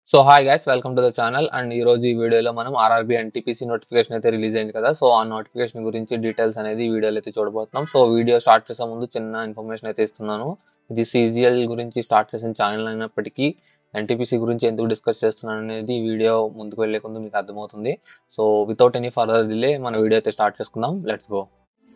So hi guys welcome to the channel and ఈ రోజు ఈ వీడియోలో మనం ఆర్ఆర్బి అండ్ టీపీసీ నోటిఫికేషన్ అయితే రిలీజ్ అయింది కదా సో ఆ నోటిఫికేషన్ గురించి డీటెయిల్స్ అనేది ఈ వీడియోలో అయితే చూడబోతున్నాం సో వీడియో స్టార్ట్ చేసే ముందు చిన్న ఇన్ఫర్మేషన్ అయితే ఇస్తున్నాను ఇది సీజీఎల్ గురించి స్టార్ట్ చేసిన ఛానల్ అయినప్పటికీ ఎన్టీపీసీ గురించి ఎందుకు డిస్కస్ చేస్తున్నాను అనేది ఈ వీడియో ముందుకు వెళ్ళే ముందు మీకు అర్థమవుతుంది so without any further delay మన వీడియో అయితే స్టార్ట్ చేసుకుందాం let's go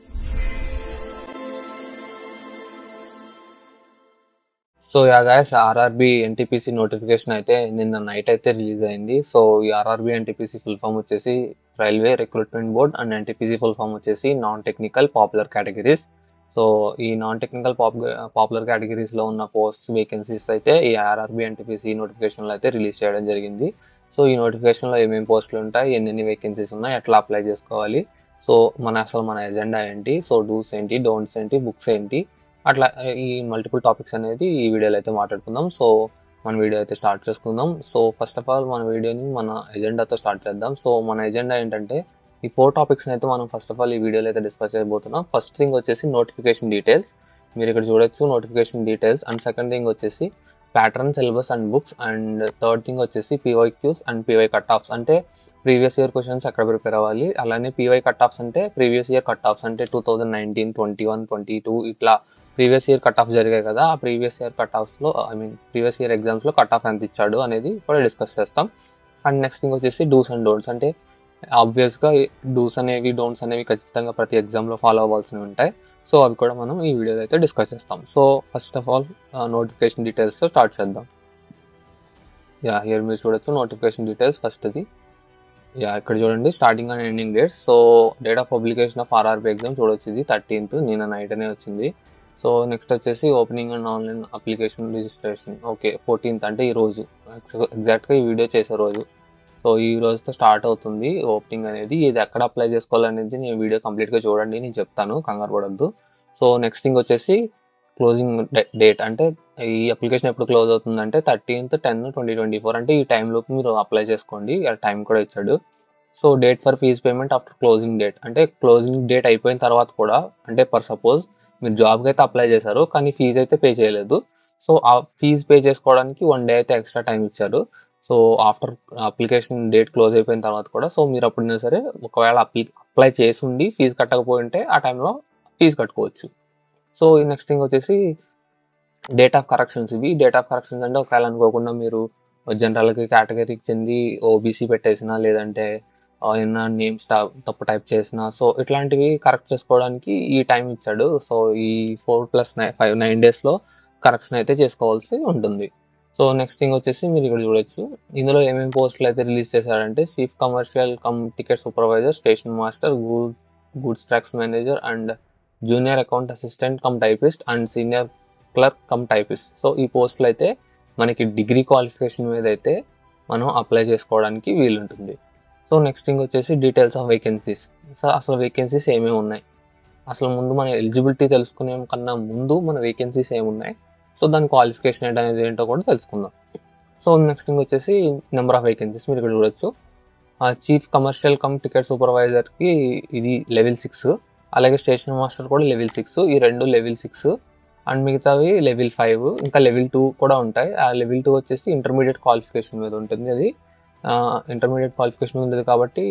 so yeah guys RRB NTPC notification అయితే నిన్న నైట్ అయితే రిలీజ్ అయింది సో ఈ ఆర్ఆర్బి ఎన్టీపీసీ ఫుల్ ఫామ్ వచ్చేసి railway recruitment board and NTPC full form వచ్చేసి non technical popular categories so ఈ నాన్ టెక్నికల్ పాపులర్ కేటగిరీస్ లో ఉన్న పోస్ట్ వేకెన్సీస్ అయితే ఈ ఆర్ఆర్బి ఎన్టీపీసీ నోటిఫికేషన్ లో అయితే రిలీజ్ చేయడం జరిగింది సో ఈ నోటిఫికేషన్ లో ఏమేమి పోస్టులు ఉంటాయి ఎన్ని వేకెన్సీస్ ఉన్నాయి ఎట్లా అప్లై చేసుకోవాలి సో మన అసలు మన ఎజెండా ఏంటి సో డూస్ ఏంటి డోంట్స్ ఏంటి బుక్స్ ఏంటి అట్లా ఈ మల్టిపుల్ టాపిక్స్ అనేది ఈ వీడియోలో అయితే మాట్లాడుకుందాం సో మన వీడియో అయితే స్టార్ట్ చేసుకుందాం సో ఫస్ట్ ఆఫ్ ఆల్ మన వీడియోని మన ఎజెండాతో స్టార్ట్ చేద్దాం సో మన ఎజెండా ఏంటంటే ఈ ఫోర్ టాపిక్స్ అయితే మనం ఫస్ట్ ఆఫ్ ఆల్ ఈ వీడియోలో అయితే డిస్కస్ చేయబోతున్నాం ఫస్ట్ థింగ్ వచ్చేసి నోటిఫికేషన్ డీటెయిల్స్ మీరు ఇక్కడ చూడొచ్చు notification details and second thing వచ్చేసి pattern syllabus and books and third thing వచ్చేసి PY Qs and PY cut offs అంటే ప్రీవియస్ ఇయర్ క్వశ్చన్స్ ఎక్కడ ప్రిపేర్ అవ్వాలి అలానే పీవై కట్ ఆఫ్స్ అంటే ప్రీవియస్ ఇయర్ కట్ ఆఫ్స్ అంటే two thousand nineteen twenty one twenty two ఇట్లా previous year cut off జరిగాయి కదా ఆ ప్రీవియస్ ఇయర్ కట్ ఆఫ్స్లో ఐ మీన్ ప్రీవియస్ ఇయర్ ఎగ్జామ్స్లో కట్ ఆఫ్ ఎంత ఇచ్చాడు అనేది కూడా డిస్కస్ చేస్తాం అండ్ నెక్స్ట్ థింగ్ వచ్చేసి డూస్ అండ్ డోంట్స్ అంటే ఆబ్వియస్గా డూస్ అనేవి డోంట్స్ అనేవి ఖచ్చితంగా ప్రతి ఎగ్జామ్లో ఫాలో అవ్వాల్సినవి ఉంటాయి సో అవి కూడా మనం ఈ వీడియోలో అయితే డిస్కస్ చేస్తాం so first of all notification డీటెయిల్స్తో స్టార్ట్ చేద్దాం యా హియర్ మీరు చూడొచ్చు నోటిఫికేషన్ డీటెయిల్స్ ఫస్ట్ ఇది యా ఇక్కడ చూడండి starting and ending dates so date of publication of RRB exam చూడొచ్చు ఇది థర్టీన్త్ నిన్న నైట్ అనే వచ్చింది సో నెక్స్ట్ వచ్చేసి opening and online application registration okay fourteenth అంటే ఈ రోజు ఎగ్జాక్ట్గా ఈ వీడియో చేసే రోజు సో ఈ రోజుతో స్టార్ట్ అవుతుంది ఓపెనింగ్ అనేది ఇది ఎక్కడ అప్లై చేసుకోవాలనేది నేను వీడియో కంప్లీట్గా చూడండి నేను చెప్తాను కంగారు పడద్దు సో నెక్స్ట్ థింగ్ వచ్చేసి క్లోజింగ్ డేట్ అంటే ఈ అప్లికేషన్ ఎప్పుడు క్లోజ్ అవుతుందంటే thirteenth ten twenty twenty four అంటే ఈ టైంలోపు మీరు అప్లై చేసుకోండి టైం కూడా ఇచ్చాడు so date for fees payment after closing date అంటే క్లోజింగ్ డేట్ అయిపోయిన తర్వాత కూడా అంటే పర్ సపోజ్ మీరు జాబ్కి అయితే అప్లై చేశారు కానీ ఫీజు అయితే పే చేయలేదు సో ఆ ఫీజు పే చేసుకోవడానికి వన్ డే అయితే ఎక్స్ట్రా టైం ఇచ్చారు so after application date close అయిపోయిన తర్వాత కూడా సో మీరు అప్పుడైనా సరే ఒకవేళ అప్లై అప్లై చేసి ఉండి ఫీజు కట్టకపోయి ఉంటే ఆ టైంలో ఫీజు కట్టుకోవచ్చు సో నెక్స్ట్ థింగ్ వచ్చేసి డేట్ ఆఫ్ కరెక్షన్స్ ఇవి డేట్ ఆఫ్ కరెక్షన్స్ అంటే ఒకవేళ అనుకోకుండా మీరు జనరల్కి కేటగిరీకి చెంది ఓబీసీ పెట్టేసినా లేదంటే ఏమన్నా నేమ్స్ తప్పు టైప్ చేసిన సో ఇట్లాంటివి కరెక్ట్ చేసుకోవడానికి ఈ టైం ఇచ్చాడు సో ఈ four plus nine five nine డేస్లో కరెక్షన్ అయితే చేసుకోవాల్సి ఉంటుంది సో నెక్స్ట్ థింగ్ వచ్చేసి మీరు ఇక్కడ చూడొచ్చు ఇందులో ఏమేమి పోస్టులు అయితే రిలీజ్ చేశారంటే chief commercial cum ticket supervisor station master good goods tracks manager and junior account assistant cum typist and senior clerk cum typist so ఈ పోస్టులు అయితే మనకి డిగ్రీ క్వాలిఫికేషన్ మీద అయితే మనం అప్లై చేసుకోవడానికి వీలుంటుంది సో నెక్స్ట్ థింగ్ వచ్చేసి డీటెయిల్స్ ఆఫ్ వేకెన్సీస్ సో అసలు వేకెన్సీస్ ఏమేమి ఉన్నాయి అసలు ముందు మన ఎలిజిబిలిటీ తెలుసుకునే కన్నా ముందు మన వేకెన్సీస్ ఏమున్నాయి సో దాని క్వాలిఫికేషన్ ఏంటి అనేది ఏంటో కూడా తెలుసుకుందాం సో నెక్స్ట్ థింగ్ వచ్చేసి నెంబర్ ఆఫ్ వేకెన్సీస్ మీరు ఇక్కడ చూడొచ్చు చీఫ్ కమర్షియల్ కమ్ టికెట్ సూపర్వైజర్కి ఇది లెవెల్ సిక్స్ అలాగే స్టేషన్ మాస్టర్ కూడా లెవెల్ సిక్స్ ఈ రెండు లెవెల్ సిక్స్ అండ్ మిగతావి లెవెల్ ఫైవ్ ఇంకా లెవెల్ టూ కూడా ఉంటాయి ఆ లెవెల్ టూ వచ్చేసి ఇంటర్మీడియట్ క్వాలిఫికేషన్ మీద ఉంటుంది అది ఇంటర్మీడియట్ క్వాలిఫికేషన్ ఉంది కాబట్టి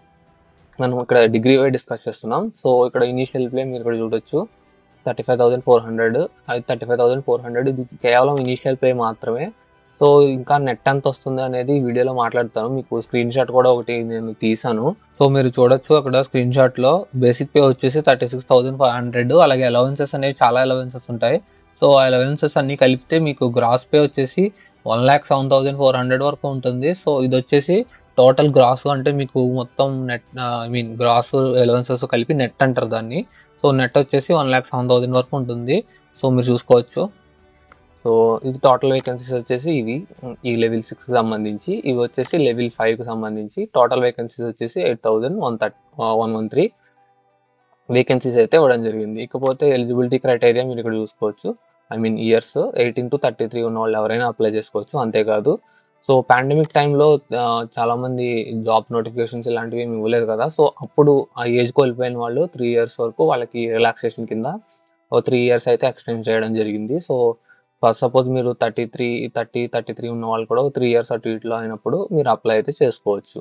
మనం ఇక్కడ డిగ్రీ వై డిస్కస్ చేస్తున్నాం సో ఇక్కడ ఇనీషియల్ ప్లే మీరు ఇక్కడ చూడొచ్చు thirty five thousand four hundred అది thirty five thousand four hundred ఇది కేవలం ఇనీషియల్ పే మాత్రమే సో ఇంకా నెట్ ఎంత వస్తుంది అనేది వీడియోలో మాట్లాడతాను మీకు స్క్రీన్ షాట్ కూడా ఒకటి నేను తీసాను సో మీరు చూడొచ్చు అక్కడ స్క్రీన్ షాట్ లో బేసిక్ పే వచ్చేసి thirty six thousand five hundred అలాగే అలవెన్సెస్ అనేవి చాలా అలవెన్సెస్ ఉంటాయి సో ఆ అలవెన్సెస్ అన్ని కలిపితే మీకు గ్రాస్ పే వచ్చేసి one lakh seven thousand four hundred వరకు ఉంటుంది సో ఇది వచ్చేసి టోటల్ గ్రాస్ అంటే మీకు మొత్తం net I mean gross allowances కలిపి నెట్ అంటారు దాన్ని సో నెట్ వచ్చేసి వన్ ల్యాక్ సెవెన్ థౌసండ్ వరకు ఉంటుంది సో మీరు చూసుకోవచ్చు సో ఇది టోటల్ వేకెన్సీస్ వచ్చేసి ఇవి ఈ లెవెల్ సిక్స్కి సంబంధించి ఇవి వచ్చేసి లెవెల్ ఫైవ్కి సంబంధించి టోటల్ వేకెన్సీస్ వచ్చేసి eight thousand one thirty one one three vacancies అయితే ఇవ్వడం జరిగింది ఇకపోతే ఎలిజిబిలిటీ క్రైటీరియా మీరు ఇక్కడ చూసుకోవచ్చు I mean years eighteen to thirty three ఉన్న వాళ్ళు ఎవరైనా అప్లై చేసుకోవచ్చు అంతేకాదు సో పాండమిక్ టైంలో చాలా మంది జాబ్ నోటిఫికేషన్స్ ఇలాంటివి ఏమి ఇవ్వలేదు కదా సో అప్పుడు ఆ ఏజ్ కోల్పోయిన వాళ్ళు త్రీ ఇయర్స్ వరకు వాళ్ళకి రిలాక్సేషన్ కింద ఓ త్రీ ఇయర్స్ అయితే ఎక్స్టెండ్ చేయడం జరిగింది సో ఫర్ సపోజ్ మీరు thirty three thirty thirty three ఉన్న వాళ్ళు కూడా త్రీ ఇయర్స్ అటు ఇట్లో అయినప్పుడు మీరు అప్లై అయితే చేసుకోవచ్చు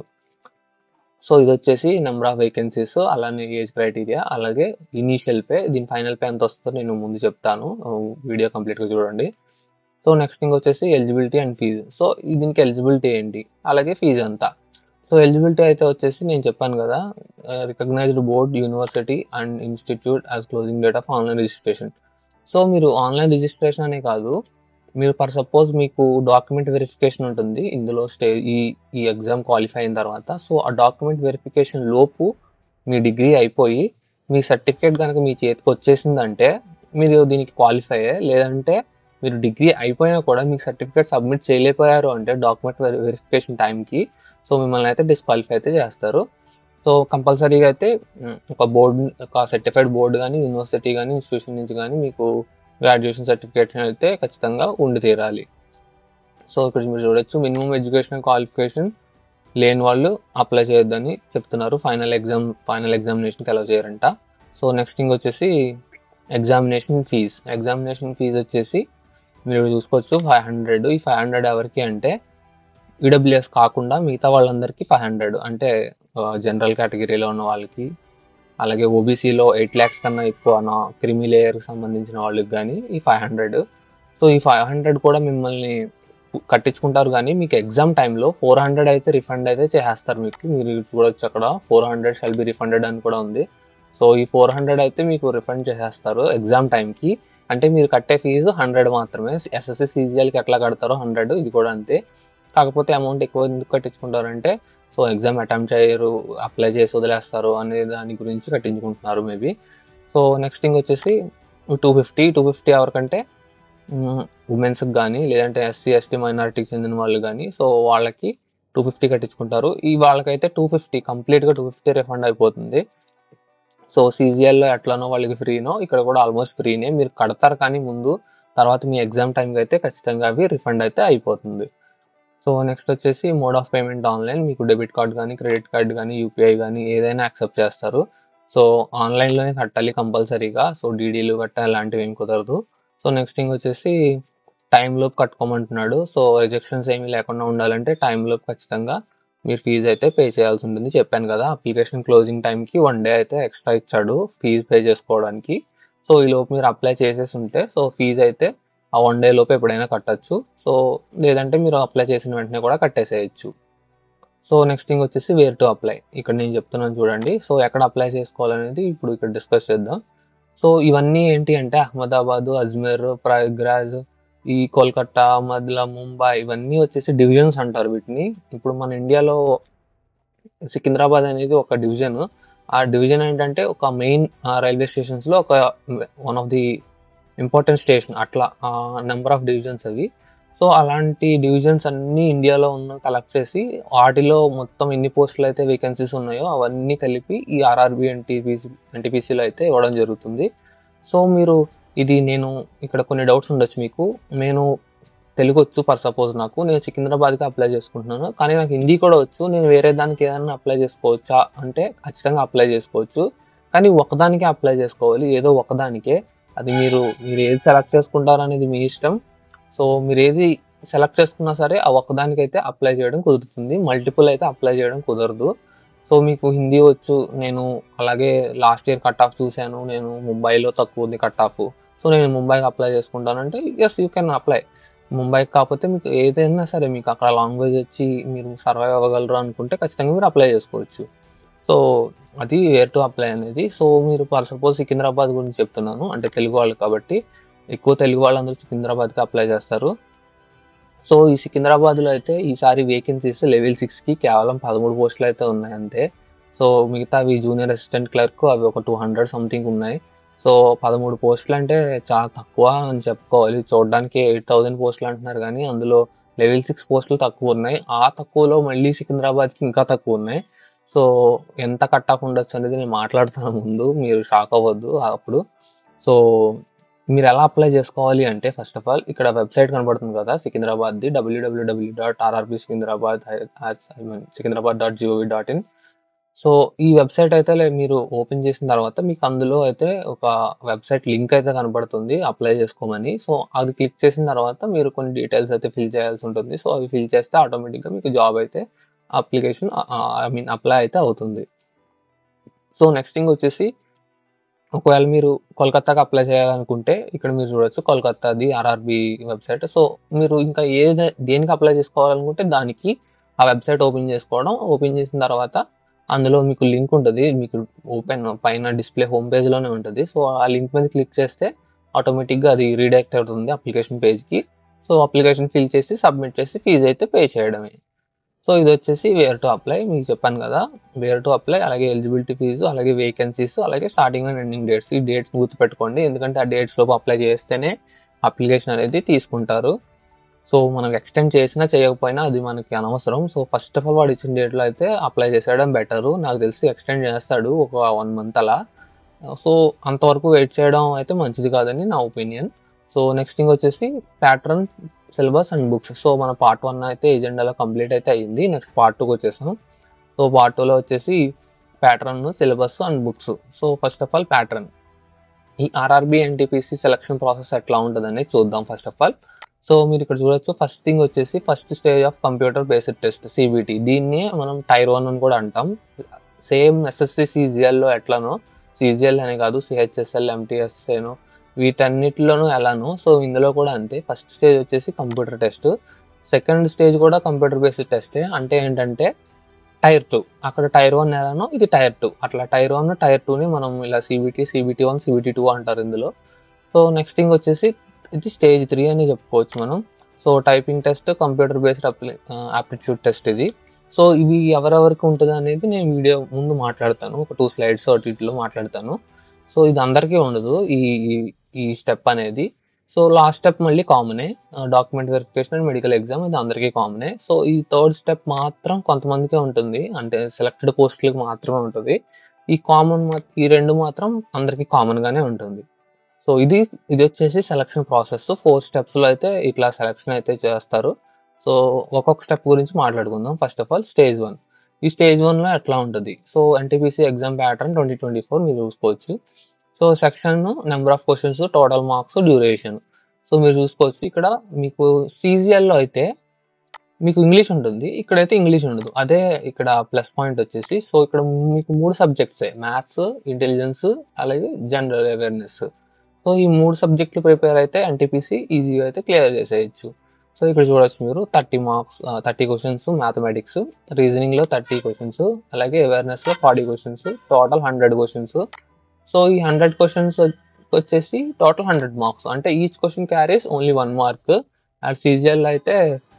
సో ఇది వచ్చేసి నెంబర్ ఆఫ్ వేకెన్సీస్ అలానే ఏజ్ క్రైటీరియా అలాగే ఇనీషియల్ పే దీని ఫైనల్ పే ఎంత వస్తుందో నేను ముందు చెప్తాను వీడియో కంప్లీట్గా చూడండి సో నెక్స్ట్ థింగ్ వచ్చేసి ఎలిజిబిలిటీ అండ్ ఫీజు సో దీనికి ఎలిజిబిలిటీ ఏంటి అలాగే ఫీజు ఎంత సో ఎలిజిబిలిటీ అయితే వచ్చేసి నేను చెప్పాను కదా recognised board university and institute as closing date of online registration so మీరు ఆన్లైన్ రిజిస్ట్రేషన్ అనే కాదు మీరు ఫర్ సపోజ్ మీకు డాక్యుమెంట్ వెరిఫికేషన్ ఉంటుంది ఇందులో స్టే ఈ ఈ ఎగ్జామ్ క్వాలిఫై అయిన తర్వాత సో ఆ డాక్యుమెంట్ వెరిఫికేషన్ లోపు మీ డిగ్రీ అయిపోయి మీ సర్టిఫికేట్ కనుక మీ చేతికి వచ్చేసిందంటే మీరు దీనికి క్వాలిఫై లేదంటే మీరు డిగ్రీ అయిపోయినా కూడా మీకు సర్టిఫికేట్ సబ్మిట్ చేయలేకపోయారు అంటే డాక్యుమెంట్ వెరిఫికేషన్ టైంకి సో మిమ్మల్ని అయితే డిస్క్వాలిఫై అయితే చేస్తారు సో కంపల్సరీగా అయితే ఉమ్, ఒక బోర్డు ఒక సర్టిఫైడ్ బోర్డు కానీ యూనివర్సిటీ కానీ ఇన్స్టిట్యూషన్ నుంచి కానీ మీకు గ్రాడ్యుయేషన్ సర్టిఫికేట్ అయితే ఖచ్చితంగా ఉండి తీరాలి సో ఇక్కడ మీరు చూడొచ్చు మినిమం ఎడ్యుకేషన్ క్వాలిఫికేషన్ లేని వాళ్ళు అప్లై చేయొద్దని చెప్తున్నారు ఫైనల్ ఎగ్జామ్ ఫైనల్ ఎగ్జామినేషన్కి అలౌ చేయరంట సో నెక్స్ట్ థింగ్ వచ్చేసి ఎగ్జామినేషన్ ఫీజ్ ఎగ్జామినేషన్ ఫీజ్ వచ్చేసి మీరు చూసుకోవచ్చు ఫైవ్ హండ్రెడ్ ఈ ఫైవ్ హండ్రెడ్ ఎవరికి అంటే ఈడబ్ల్యూఎస్ కాకుండా మిగతా వాళ్ళందరికీ ఫైవ్ హండ్రెడ్ అంటే జనరల్ కేటగిరీలో ఉన్న వాళ్ళకి అలాగే ఓబీసీలో ఎయిట్ ల్యాక్స్ కన్నా ఎక్కువ నా క్రిమి లేయర్కి సంబంధించిన వాళ్ళకి కానీ ఈ ఫైవ్ హండ్రెడ్ సో ఈ ఫైవ్ హండ్రెడ్ కూడా మిమ్మల్ని కట్టించుకుంటారు కానీ మీకు ఎగ్జామ్ టైంలో ఫోర్ హండ్రెడ్ అయితే రిఫండ్ అయితే చేసేస్తారు మీకు మీరు చూడొచ్చు అక్కడ four hundred shall be refunded అని కూడా ఉంది సో ఈ ఫోర్ హండ్రెడ్ అయితే మీకు రిఫండ్ చేసేస్తారు ఎగ్జామ్ టైంకి అంటే మీరు కట్టే ఫీజు హండ్రెడ్ మాత్రమే ఎస్ఎస్సి సీజీఎల్కి ఎట్లా కడతారో హండ్రెడ్ ఇది కూడా అంతే కాకపోతే అమౌంట్ ఎక్కువ ఎందుకు కట్టించుకుంటారంటే సో ఎగ్జామ్ అటెంప్ట్ చేయరు అప్లై చేసి వదిలేస్తారు అనే దాని గురించి కట్టించుకుంటున్నారు మేబీ సో నెక్స్ట్ థింగ్ వచ్చేసి టూ ఫిఫ్టీ టూ ఫిఫ్టీ ఎవరికంటే ఉమెన్స్కి కానీ లేదంటే ఎస్సీ ఎస్టీ మైనారిటీకి చెందిన వాళ్ళు కానీ సో వాళ్ళకి టూ ఫిఫ్టీ కట్టించుకుంటారు ఈ వాళ్ళకైతే టూ ఫిఫ్టీ కంప్లీట్గా టూ ఫిఫ్టీ రిఫండ్ అయిపోతుంది సో సీజీఎల్లో ఎట్లానో వాళ్ళకి ఫ్రీనో ఇక్కడ కూడా ఆల్మోస్ట్ ఫ్రీనే మీరు కడతారు కానీ ముందు తర్వాత మీ ఎగ్జామ్ టైంకి అయితే ఖచ్చితంగా అవి రిఫండ్ అయితే అయిపోతుంది సో నెక్స్ట్ వచ్చేసి మోడ్ ఆఫ్ పేమెంట్ ఆన్లైన్ మీకు డెబిట్ కార్డ్ కానీ క్రెడిట్ కార్డ్ కానీ యూపీఐ కానీ ఏదైనా యాక్సెప్ట్ చేస్తారు సో ఆన్లైన్లోనే కట్టాలి కంపల్సరీగా సో డీడీలు గట్ట అలాంటివి ఏం కుదరదు సో నెక్స్ట్ థింగ్ వచ్చేసి టైం లోపు కట్టుకోమంటున్నాడు సో రిజెక్షన్స్ ఏమీ లేకుండా ఉండాలంటే టైం లోపు ఖచ్చితంగా మీరు ఫీజు అయితే పే చేయాల్సి ఉంటుంది చెప్పాను కదా అప్లికేషన్ క్లోజింగ్ టైంకి వన్ డే అయితే ఎక్స్ట్రా ఇచ్చాడు ఫీజు పే చేసుకోవడానికి సో ఈ లోపు మీరు అప్లై చేసేసి ఉంటే సో ఫీజు అయితే ఆ వన్ డే లోపు ఎప్పుడైనా కట్టచ్చు సో లేదంటే మీరు అప్లై చేసిన వెంటనే కూడా కట్టేసేయచ్చు సో నెక్స్ట్ థింగ్ వచ్చేసి వేర్ టు అప్లై ఇక్కడ నేను చెప్తున్నాను చూడండి సో ఎక్కడ అప్లై చేసుకోవాలనేది ఇప్పుడు ఇక్కడ డిస్కస్ చేద్దాం సో ఇవన్నీ ఏంటి అంటే అహ్మదాబాద్ అజ్మీర్ ప్రయాగ్రాజ్ ఈ కోల్కతా మద్లా ముంబై ఇవన్నీ వచ్చేసి డివిజన్స్ అంటారు వీటిని ఇప్పుడు మన ఇండియాలో సికింద్రాబాద్ అనేది ఒక డివిజన్ ఆ డివిజన్ ఏంటంటే ఒక మెయిన్ రైల్వే స్టేషన్స్ లో ఒక one of the important station అట్లా నెంబర్ ఆఫ్ డివిజన్స్ అవి సో అలాంటి డివిజన్స్ అన్ని ఇండియాలో ఉన్న కలెక్ట్ చేసి వాటిలో మొత్తం ఎన్ని పోస్టులు అయితే వేకెన్సీస్ ఉన్నాయో అవన్నీ కలిపి ఈ ఆర్ఆర్బి ఎన్టీపీసీ ఎన్టీపీసీలో అయితే ఇవ్వడం జరుగుతుంది సో మీరు ఇది నేను ఇక్కడ కొన్ని డౌట్స్ ఉండొచ్చు మీకు నేను తెలుగు వచ్చు ఫర్ సపోజ్ నాకు నేను సికింద్రాబాద్కి అప్లై చేసుకుంటున్నాను కానీ నాకు హిందీ కూడా వచ్చు నేను వేరే దానికి ఏదైనా అప్లై చేసుకోవచ్చా అంటే ఖచ్చితంగా అప్లై చేసుకోవచ్చు కానీ ఒకదానికే అప్లై చేసుకోవాలి ఏదో ఒకదానికే అది మీరు మీరు ఏది సెలెక్ట్ చేసుకుంటారు అనేది మీ ఇష్టం సో మీరు ఏది సెలెక్ట్ చేసుకున్నా సరే ఆ ఒక్కదానికైతే అప్లై చేయడం కుదురుతుంది మల్టిపుల్ అయితే అప్లై చేయడం కుదరదు సో మీకు హిందీ వచ్చు నేను అలాగే లాస్ట్ ఇయర్ కట్ ఆఫ్ చూశాను నేను ముంబైలో తక్కువ ఉంది కట్ ఆఫ్ సో నేను ముంబైకి అప్లై చేసుకుంటానంటే ఎస్ యూ కెన్ అప్లై ముంబైకి కాకపోతే మీకు ఏదైనా సరే మీకు అక్కడ లాంగ్వేజ్ వచ్చి మీరు సర్వైవ్ అవ్వగలరు అనుకుంటే ఖచ్చితంగా మీరు అప్లై చేసుకోవచ్చు సో అది వేర్ టు అప్లై అనేది సో మీరు ఫర్ సపోజ్ సికింద్రాబాద్ గురించి చెప్తున్నాను అంటే తెలుగు వాళ్ళు కాబట్టి ఎక్కువ తెలుగు వాళ్ళందరూ సికింద్రాబాద్కి అప్లై చేస్తారు సో ఈ సికింద్రాబాద్లో అయితే ఈసారి వేకెన్సీస్ లెవెల్ సిక్స్కి కేవలం పదమూడు పోస్టులు అయితే ఉన్నాయి అంతే సో మిగతా అవి జూనియర్ అసిస్టెంట్ క్లర్క్ అవి ఒక టూ హండ్రెడ్ సంథింగ్ ఉన్నాయి సో పదమూడు పోస్టులు అంటే చాలా తక్కువ అని చెప్పుకోవాలి చూడడానికి ఎయిట్ థౌజండ్ పోస్టులు అంటున్నారు కానీ అందులో లెవెల్ సిక్స్ పోస్టులు తక్కువ ఉన్నాయి ఆ తక్కువలో మళ్ళీ సికింద్రాబాద్కి ఇంకా తక్కువ ఉన్నాయి సో ఎంత కట్ ఆఫ్ ఉండొచ్చు అనేది నేను మాట్లాడుతాను ముందు మీరు షాక్ అవ్వద్దు అప్పుడు సో మీరు ఎలా అప్లై చేసుకోవాలి అంటే ఫస్ట్ ఆఫ్ ఆల్ ఇక్కడ వెబ్సైట్ కనబడుతుంది కదా సికింద్రాబాద్ది WWW dot RRB Secunderabad Secunderabad dot gov dot in so ఈ వెబ్‌సైట్ అయితే లే మీరు ఓపెన్ చేసిన తర్వాత మీకు అందులో అయితే ఒక వెబ్‌సైట్ లింక్ అయితే కనపడుతుంది అప్లై చేసుకోమని. సో అది క్లిక్ చేసిన తర్వాత మీరు కొన్ని డీటెయిల్స్ అయితే ఫిల్ చేయాల్సి ఉంటుంది. సో అవి ఫిల్ చేస్తే ఆటోమేటిక్‌గా మీకు జాబ్ అయితే అప్లికేషన్ ఆహ్, ఆహ్, ఐ మీన్ అప్లై అయితే అవుతుంది. సో నెక్స్ట్ థింగ్ వచ్చేసి ఒకవేళ మీరు కోల్‌కత్తాకి అప్లై చేయాలనుకుంటే ఇక్కడ మీరు చూడొచ్చు కోల్‌కత్తాది ఆర్ఆర్‌బీ వెబ్‌సైట్. సో మీరు ఇంకా ఏది దేనికి అప్లై చేసుకోవాలనుకుంటే దానికి ఆ వెబ్‌సైట్ ఓపెన్ చేసుకోవడం. ఓపెన్ చేసిన తర్వాత అందులో మీకు లింక్ ఉంటది. మీకు ఓపెన్ పైన డిస్‌ప్లే హోమ్ పేజ్‌లోనే ఉంటది. సో ఆ లింక్ మీద క్లిక్ చేస్తే ఆటోమేటిక్‌గా అది రీడైరెక్ట్ అవుతుంది అప్లికేషన్ పేజ్‌కి. సో అప్లికేషన్ ఫిల్ చేసి సబ్మిట్ చేసి ఫీజ్ అయితే పే చేయడమే. సో ఇదొచ్చేసి వేర్ టు అప్లై మీకు చెప్పాను కదా! వేర్ టు అప్లై అలాగే ఎలిజిబిలిటీ ఫీజు, అలాగే వేకెన్సీస్, అలాగే స్టార్టింగ్ అండ్ ఎండింగ్ డేట్స్. ఈ డేట్స్ గుర్తుపెట్టుకోండి. ఎందుకంటే ఆ డేట్స్ లోపు అప్లై చేస్తేనే అప్లికేషన్ అనేది తీసుకుంటారు. సో మనం ఎక్స్‌టెండ్ చేసినా చేయకపోయినా అది మనకి అనవసరం. సో ఫస్ట్ ఆఫ్ ఆల్ వాడు ఇచ్చిన డేట్‌లో అయితే అప్లై చేసేయడం బెటరు. నాకు తెలిసి ఎక్స్‌టెండ్ చేస్తాడు ఒక 1 మంత్ అలా. సో అంతవరకు వెయిట్ చేయడం అయితే మంచిది కాదని నా ఒపీనియన్. సో నెక్స్ట్ థింగ్ వచ్చేసి pattern, syllabus and books. So మన పార్ట్ 1 అయితే ఎజెండాలో కంప్లీట్ అయితే అయింది. నెక్స్ట్ పార్ట్ 2కి వచ్చేసాం. సో పార్ట్ 2లో వచ్చేసి pattern, syllabus and books. So first of all pattern. ఈ ఆర్ఆర్‌బీ, ఎన్‌టీపీసీ సెలక్షన్ ప్రాసెస్ ఎట్లా ఉంటదనేది చూద్దాం ఫస్ట్ ఆఫ్ ఆల్. సో మీరు ఇక్కడ చూడొచ్చు ఫస్ట్ థింగ్ వచ్చేసి first stage of computer based test CBT. దీన్నే మనం టైర్ 1 అని కూడా అంటాం. సేమ్ ఎస్ఎస్‌సి, సీజీఎల్‌లో ఎట్లనో సీజీఎల్ అనే కాదు సీహెచ్ఎస్ఎల్, ఎంటీఎస్ఏనో వీటన్నిటిలోనూ ఎలానో సో ఇందులో కూడా అంతే. ఫస్ట్ స్టేజ్ వచ్చేసి కంప్యూటర్ టెస్ట్. సెకండ్ స్టేజ్ కూడా కంప్యూటర్ బేస్డ్ టెస్టే. అంటే ఏంటంటే టైర్ 2 అక్కడ టైర్ 1 ఎలానో ఇది టైర్ 2. అట్లా టైర్ 1, టైర్ 2ని మనం ఇలా సీబీటీ, సీబీటీ 1, సీబీటీ 2 అంటారు ఇందులో. సో నెక్స్ట్ థింగ్ వచ్చేసి ఇది స్టేజ్ 3 అని చెప్పుకోవచ్చు మనం. So typing test, computer based అప్లి ఆహ్, ఆప్టిట్యూడ్ టెస్ట్ ఇది. సో ఇవి ఎవరెవరికి ఉంటదనేది నేను వీడియో ముందు మాట్లాడతాను. ఒక 2 స్లైడ్స్ అటు ఇటులో మాట్లాడతాను. సో ఇది అందరికీ ఉండదు. ఈ ఈ ఈ స్టెప్ అనేది. సో లాస్ట్ స్టెప్ మళ్ళీ కామనే. Ah, document verification and medical exam ఇది అందరికీ కామనే. సో ఈ థర్డ్ స్టెప్ మాత్రం కొంతమందికే ఉంటుంది. అంటే సెలెక్టెడ్ పోస్ట్‌లకి మాత్రమే ఉంటది. ఈ కామన్ మా ఈ 2 మాత్రం అందరికి కామన్‌గానే ఉంటుంది. సో ఇది ఇదొచ్చేసి సెలక్షన్ ప్రాసెస్. 4 స్టెప్స్‌లో అయితే ఇట్లా సెలక్షన్ అయితే చేస్తారు. సో ఒక్కొక్క స్టెప్ గురించి మాట్లాడుకుందాం. First of all stage 1. ఈ స్టేజ్ 1లో ఎట్లా ఉంటది? సో ఎన్‌టీపీసీ ఎగ్జామ్ ప్యాటర్న్ 2024 మీరు చూసుకోవచ్చు. So section, number of questions, total marks, duration. So మీరు చూసుకోవచ్చు ఇక్కడ మీకు సీజీఎల్‌లో అయితే మీకు ఇంగ్లీష్ ఉంటుంది. ఇక్కడైతే ఇంగ్లీష్ ఉండదు. అదే ఇక్కడ ప్లస్ పాయింట్ వచ్చేసి సో ఇక్కడ మీకు 3 సబ్జెక్ట్సే మ్యాథ్స్, ఇంటెలిజెన్స్ అలాగే జనరల్ అవేర్‌నెస్. సో ఈ 3 సబ్జెక్టులు ప్రిపేర్ అయితే ఎన్‌టీపీసీ ఈజీగా అయితే క్లియర్ చేసేయొచ్చు. సో ఇక్కడ చూడొచ్చు మీరు 30 మార్క్స్ ఆహ్, 30 క్వెషన్స్ మ్యాథమెటిక్స్, రీజనింగ్‌లో 30 క్వెషన్స్ అలాగే అవేర్‌నెస్‌లో 40 క్వెషన్స్ టోటల్ 100 క్వెషన్స్. సో ఈ 100 క్వెషన్స్ వచ్చేసి టోటల్ 100 మార్క్స్. అంటే each question carries only 1 mark. And సీజీఎల్‌లో అయితే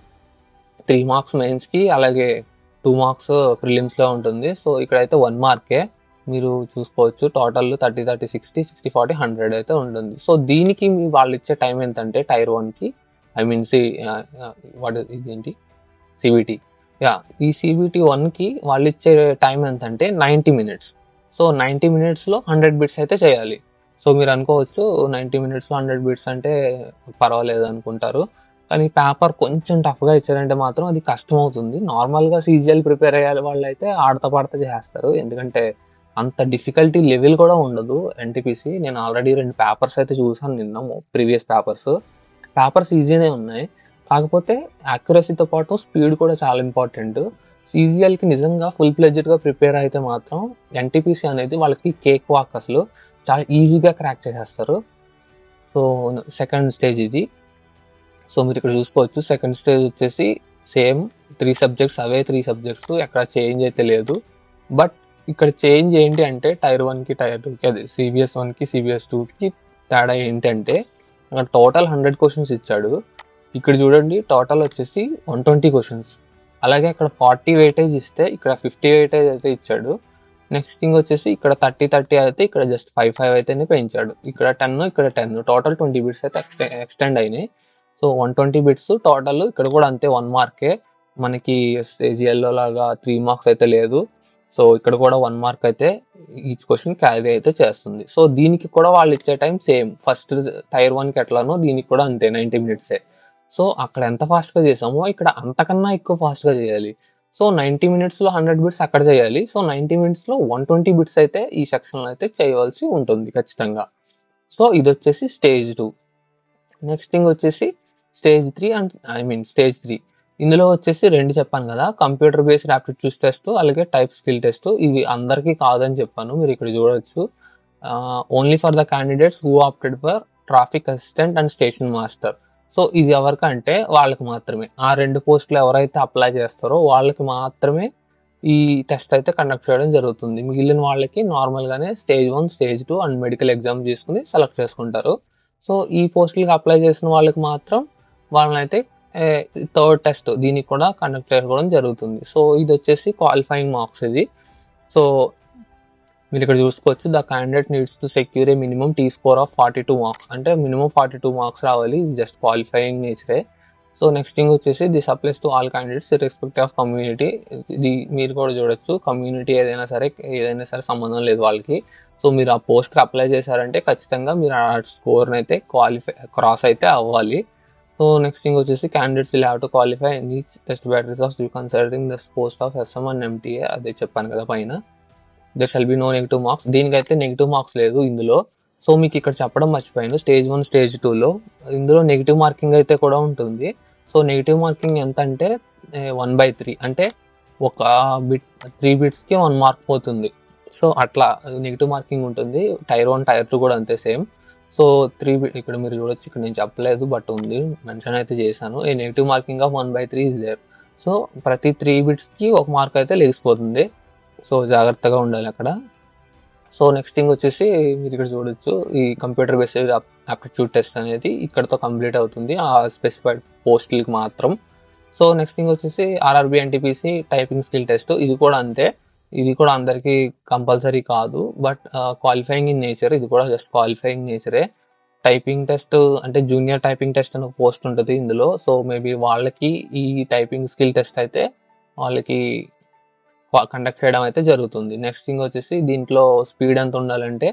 3 మార్క్స్ మెయిన్స్‌కి అలాగే 2 మార్క్స్ ప్రిలిమ్స్‌లో ఉంటుంది. సో ఇక్కడైతే 1 మార్కే. మీరు చూసుకోవచ్చు టోటల్ 30, 30, 60, 60, 40, 100 అయితే ఉంటుంది. సో దీనికి మీ వాళ్ళు ఇచ్చే టైం ఎంతంటే టైర్ 1కి ఐ మీన్ సి ఆహ్, ఆహ్, వాట్ ఇదేంటి సీబీటీ. యాహ్! ఈ సీబీటీ 1కి వాళ్ళు ఇచ్చే టైం ఎంతంటే 90 మినిట్స్. సో 90 మినిట్స్‌లో 100 బిట్స్ అయితే చేయాలి. సో మీరు అనుకోవచ్చు 90 మినిట్స్‌లో 100 బిట్స్ అంటే పర్వాలేదు అనుకుంటారు. కానీ పేపర్ కొంచెం టఫ్‌గా ఇచ్చారంటే మాత్రం అది కష్టమవుతుంది. నార్మల్‌గా సీజీఎల్ ప్రిపేర్ అయ్యే వాళ్ళైతే ఆడతా పాడతా చేసేస్తారు. ఎందుకంటే అంత డిఫికల్టీ లెవెల్ కూడా ఉండదు ఎన్‌టీపీసీ. నేను ఆల్రెడీ 2 పేపర్స్ అయితే చూసాను నిన్న మొ ప్రీవియస్ పేపర్స్. పేపర్స్ ఈజీనే ఉన్నాయి. కాకపోతే యాక్యురసీతో పాటు స్పీడ్ కూడా చాలా ఇంపార్టెంట్. సీజీఎల్‌కి నిజంగా ఫుల్ ఫ్లెడ్జ్డ్‌గా ప్రిపేర్ అయితే మాత్రం ఎన్‌టీపీసీ అనేది వాళ్ళకి కేక్ వాక్ అసలు. చాలా ఈజీగా క్రాక్ చేసేస్తారు. సో సెకండ్ స్టేజ్ ఇది. సో మీరు ఇక్కడ చూసుకోవచ్చు సెకండ్ స్టేజ్ వచ్చేసి సేమ్ 3 సబ్జెక్ట్స్ అవే 3 సబ్జెక్ట్స్ ఎక్కడ చేంజ్ అయితే లేదు. బట్ ఇక్కడ చేంజ్ ఏంటి అంటే టైర్ 1కి, టైర్ 2కి అదే సీబీఎస్ 1కి, సీబీఎస్ 2కి తేడా ఏంటంటే అక్కడ టోటల్ 100 క్వెషన్స్ ఇచ్చాడు. ఇక్కడ చూడండి టోటల్ వచ్చేసి 120 క్వెషన్స్. అలాగే అక్కడ 40 వెయిటేజ్ ఇస్తే ఇక్కడ 50 వెయిటేజ్ అయితే ఇచ్చాడు. నెక్స్ట్ థింగ్ వచ్చేసి ఇక్కడ 30, 30 అయితే ఇక్కడ జస్ట్ 5, 5 అయితేనే పెంచాడు. ఇక్కడ 10 ఇక్కడ 10 టోటల్ 20 బిట్స్ అయితే ఎక్స్‌టె ఎక్స్‌టెండ్ అయినాయి. సో 120 బిట్స్ టోటల్ ఇక్కడ కూడా అంతే 1 మార్కే. మనకి సీజీఎల్‌లో లాగా 3 మార్క్స్ అయితే లేదు. సో ఇక్కడ కూడా 1 మార్క్ అయితే ఈచ్ క్వెషన్ క్యారీ అయితే చేస్తుంది. సో దీనికి కూడా వాళ్ళు ఇచ్చే టైం సేమ్. ఫస్ట్ టైర్ 1కి ఎట్లానో దీనికి కూడా అంతే 90 మినిట్సే. సో అక్కడ ఎంత ఫాస్ట్‌గా చేసామో ఇక్కడ అంతకన్నా ఎక్కువ ఫాస్ట్‌గా చేయాలి. సో నైంటీ మినిట్స్లో హండ్రెడ్ బిట్స్ అక్కడ చేయాలి సో నైంటీ మినిట్స్లో వన్ ట్వంటీ బిట్స్ అయితే ఈ సెక్షన్లో అయితే చేయవలసి ఉంటుంది ఖచ్చితంగా సో ఇది వచ్చేసి స్టేజ్ టూ నెక్స్ట్ థింగ్ వచ్చేసి stage three and I mean stage three ఇందులో వచ్చేసి రెండు చెప్పాను కదా కంప్యూటర్ బేస్డ్ యాప్టిట్యూడ్ టెస్ట్ అలాగే టైప్ స్కిల్ టెస్ట్ ఇవి అందరికీ కాదని చెప్పాను మీరు ఇక్కడ చూడొచ్చు only for the candidates who opted for traffic assistant and station master so ఇది ఎవరికంటే వాళ్ళకి మాత్రమే ఆ రెండు పోస్టులు ఎవరైతే అప్లై చేస్తారో వాళ్ళకి మాత్రమే ఈ టెస్ట్ అయితే కండక్ట్ చేయడం జరుగుతుంది మిగిలిన వాళ్ళకి నార్మల్గానే stage one stage two and medical exam తీసుకుని సెలెక్ట్ చేసుకుంటారు సో ఈ పోస్టులకి అప్లై చేసిన వాళ్ళకి మాత్రం వాళ్ళనైతే థర్డ్ టెస్ట్ దీనికి కూడా కండక్ట్ చేసుకోవడం జరుగుతుంది సో ఇది వచ్చేసి క్వాలిఫైయింగ్ మార్క్స్ ఇది సో మీరు ఇక్కడ చూసుకోవచ్చు the candidate needs to secure a minimum T score of forty two marks అంటే మినిమం ఫార్టీ టూ మార్క్స్ రావాలి ఇది జస్ట్ క్వాలిఫైయింగ్ నేచరే సో నెక్స్ట్ థింగ్ వచ్చేసి this applies to all candidates respect of community ఇది మీరు కూడా చూడొచ్చు కమ్యూనిటీ ఏదైనా సరే ఏదైనా సరే సంబంధం లేదు వాళ్ళకి సో మీరు ఆ పోస్ట్కి అప్లై చేశారంటే ఖచ్చితంగా మీరు ఆ స్కోర్ని అయితే క్వాలిఫై క్రాస్ అయితే అవ్వాలి సో నెక్స్ట్ థింగ్ వచ్చేసి candidates will have to qualify any test batteries of you considering the post of SM and MTA అదే చెప్పాను కదా పైన there shall be no negative marks దీనికైతే నెగిటివ్ మార్క్స్ లేదు ఇందులో సో మీకు ఇక్కడ చెప్పడం మర్చిపోయాను స్టేజ్ వన్ స్టేజ్ టూలో ఇందులో నెగిటివ్ మార్కింగ్ అయితే కూడా ఉంటుంది సో నెగిటివ్ మార్కింగ్ ఎంత అంటే వన్ బై త్రీ అంటే ఒక బిట్ త్రీ బిట్స్కి వన్ మార్క్ పోతుంది సో అట్లా నెగిటివ్ మార్కింగ్ ఉంటుంది టైర్ వన్ టైర్ టూ కూడా అంతే సేమ్ సో త్రీ బిట్ ఇక్కడ మీరు చూడొచ్చు ఇక్కడ నేను చెప్పలేదు బట్ ఉంది మెన్షన్ అయితే చేశాను ఈ negative marking of one by three is there so ప్రతి త్రీ బిట్స్కి ఒక మార్క్ అయితే లేచిపోతుంది సో జాగ్రత్తగా ఉండాలి అక్కడ సో నెక్స్ట్ థింగ్ వచ్చేసి మీరు ఇక్కడ చూడొచ్చు ఈ కంప్యూటర్ బేస్డ్ ఆప్టిట్యూడ్ టెస్ట్ అనేది ఇక్కడతో కంప్లీట్ అవుతుంది ఆ స్పెసిఫైడ్ పోస్టులకి మాత్రం సో నెక్స్ట్ థింగ్ వచ్చేసి RRB NTPC typing skill test ఇది కూడా అంతే ఇది కూడా అందరికీ కంపల్సరీ కాదు బట్ క్వాలిఫైయింగ్ ఇన్ నేచర్ ఇది కూడా జస్ట్ క్వాలిఫైయింగ్ నేచరే టైపింగ్ టెస్ట్ అంటే జూనియర్ టైపింగ్ టెస్ట్ అని ఒక పోస్ట్ ఉంటుంది ఇందులో సో మేబీ వాళ్ళకి ఈ టైపింగ్ స్కిల్ టెస్ట్ అయితే వాళ్ళకి కండక్ట్ చేయడం అయితే జరుగుతుంది నెక్స్ట్ థింగ్ వచ్చేసి దీంట్లో స్పీడ్ ఎంత ఉండాలంటే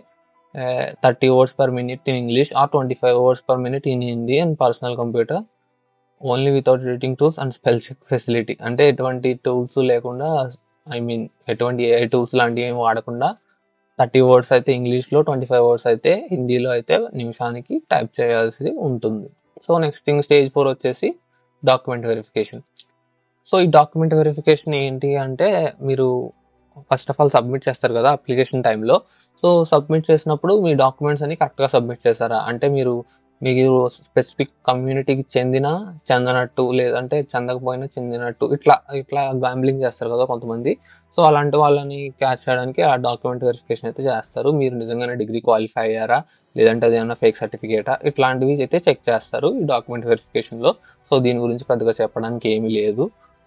thirty words per minute in English or twenty five words per minute in Hindi and personal computer only without editing tools and spell check facility అంటే ఎటువంటి టూల్స్ లేకుండా ఐ మీన్ ఎటువంటి ఏ టూల్స్ లాంటివి ఏమి వాడకుండా థర్టీ వర్డ్స్ అయితే ఇంగ్లీష్లో ట్వంటీ ఫైవ్ వర్డ్స్ అయితే హిందీలో అయితే నిమిషానికి టైప్ చేయాల్సి ఉంటుంది so next thing stage four వచ్చేసి డాక్యుమెంట్ వెరిఫికేషన్ సో ఈ డాక్యుమెంట్ వెరిఫికేషన్ ఏంటి అంటే మీరు ఫస్ట్ ఆఫ్ ఆల్ సబ్మిట్ చేస్తారు కదా అప్లికేషన్ టైంలో సో సబ్మిట్ చేసినప్పుడు మీ డాక్యుమెంట్స్ అన్ని కరెక్ట్గా సబ్మిట్ చేస్తారా అంటే మీరు మీరు స్పెసిఫిక్ కమ్యూనిటీకి చెందిన చెందనట్టు లేదంటే చెందకపోయినా చెందినట్టు ఇట్లా ఇట్లా గ్యాంబ్లింగ్ చేస్తారు కదా కొంతమంది సో అలాంటి వాళ్ళని క్యాచ్ చేయడానికి ఆ డాక్యుమెంట్ వెరిఫికేషన్ అయితే చేస్తారు మీరు నిజంగానే డిగ్రీ క్వాలిఫై అయ్యారా లేదంటే అది ఏమైనా ఫేక్ సర్టిఫికేటా ఇట్లాంటివి అయితే చెక్ చేస్తారు ఈ డాక్యుమెంట్ వెరిఫికేషన్లో సో దీని గురించి పెద్దగా చెప్పడానికి ఏమీ లేదు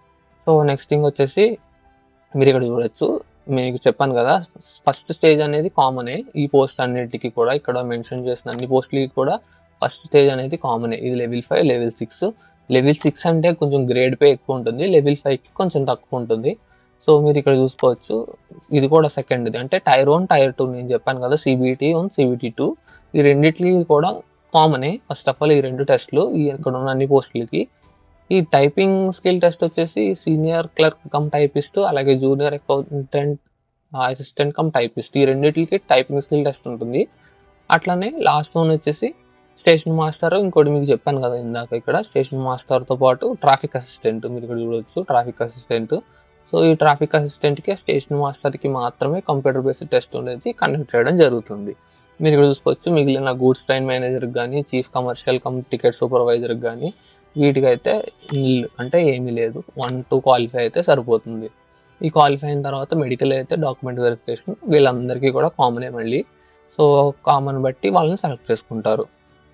సో నెక్స్ట్ థింగ్ వచ్చేసి మీరు ఇక్కడ చూడొచ్చు మీకు చెప్పాను కదా ఫస్ట్ స్టేజ్ అనేది కామనే ఈ పోస్ట్ అన్నిటికీ కూడా ఇక్కడ మెన్షన్ చేసిన అన్ని పోస్టులకి కూడా ఫస్ట్ స్టేజ్ అనేది కామనే ఇది level five level six level six అంటే కొంచెం గ్రేడ్ పే ఎక్కువ ఉంటుంది లెవెల్ ఫైవ్కి కొంచెం తక్కువ ఉంటుంది సో మీరు ఇక్కడ చూసుకోవచ్చు ఇది కూడా సెకండ్ది అంటే టైర్ వన్ టైర్ టూ నేను చెప్పాను కదా సిబిటి వన్ సిబిటి టూ ఈ రెండిట్లకి కూడా కామనే ఫస్ట్ ఆఫ్ ఆల్ ఈ రెండు టెస్ట్లు ఈ ఇక్కడ ఉన్న అన్ని పోస్టులకి ఈ టైపింగ్ స్కిల్ టెస్ట్ వచ్చేసి సీనియర్ క్లర్క్ కమ్ టైపిస్ట్ అలాగే junior accountant assistant cum typist ఈ రెండింటికి టైపింగ్ స్కిల్ టెస్ట్ ఉంటుంది అట్లానే లాస్ట్ వన్ వచ్చేసి స్టేషన్ మాస్టర్ ఇంకోటి మీకు చెప్పాను కదా ఇందాక ఇక్కడ స్టేషన్ మాస్టర్తో పాటు ట్రాఫిక్ అసిస్టెంట్ మీరు ఇక్కడ చూడవచ్చు ట్రాఫిక్ అసిస్టెంట్ సో ఈ ట్రాఫిక్ అసిస్టెంట్కి స్టేషన్ మాస్టర్కి మాత్రమే కంప్యూటర్ బేస్డ్ టెస్ట్ అనేది కండక్ట్ చేయడం జరుగుతుంది మీరు ఇక్కడ చూసుకోవచ్చు మిగిలిన గూడ్స్ ట్రైన్ మేనేజర్కి కానీ చీఫ్ కమర్షియల్ కమ్ టికెట్ సూపర్వైజర్కి కానీ వీటికైతే నీళ్ళు అంటే ఏమీ లేదు వన్ టూ క్వాలిఫై అయితే సరిపోతుంది ఈ క్వాలిఫై అయిన తర్వాత మెడికల్ అయితే డాక్యుమెంట్ వెరిఫికేషన్ వీళ్ళందరికీ కూడా కామనే మళ్ళీ సో కామన్ బట్టి వాళ్ళని సెలెక్ట్ చేసుకుంటారు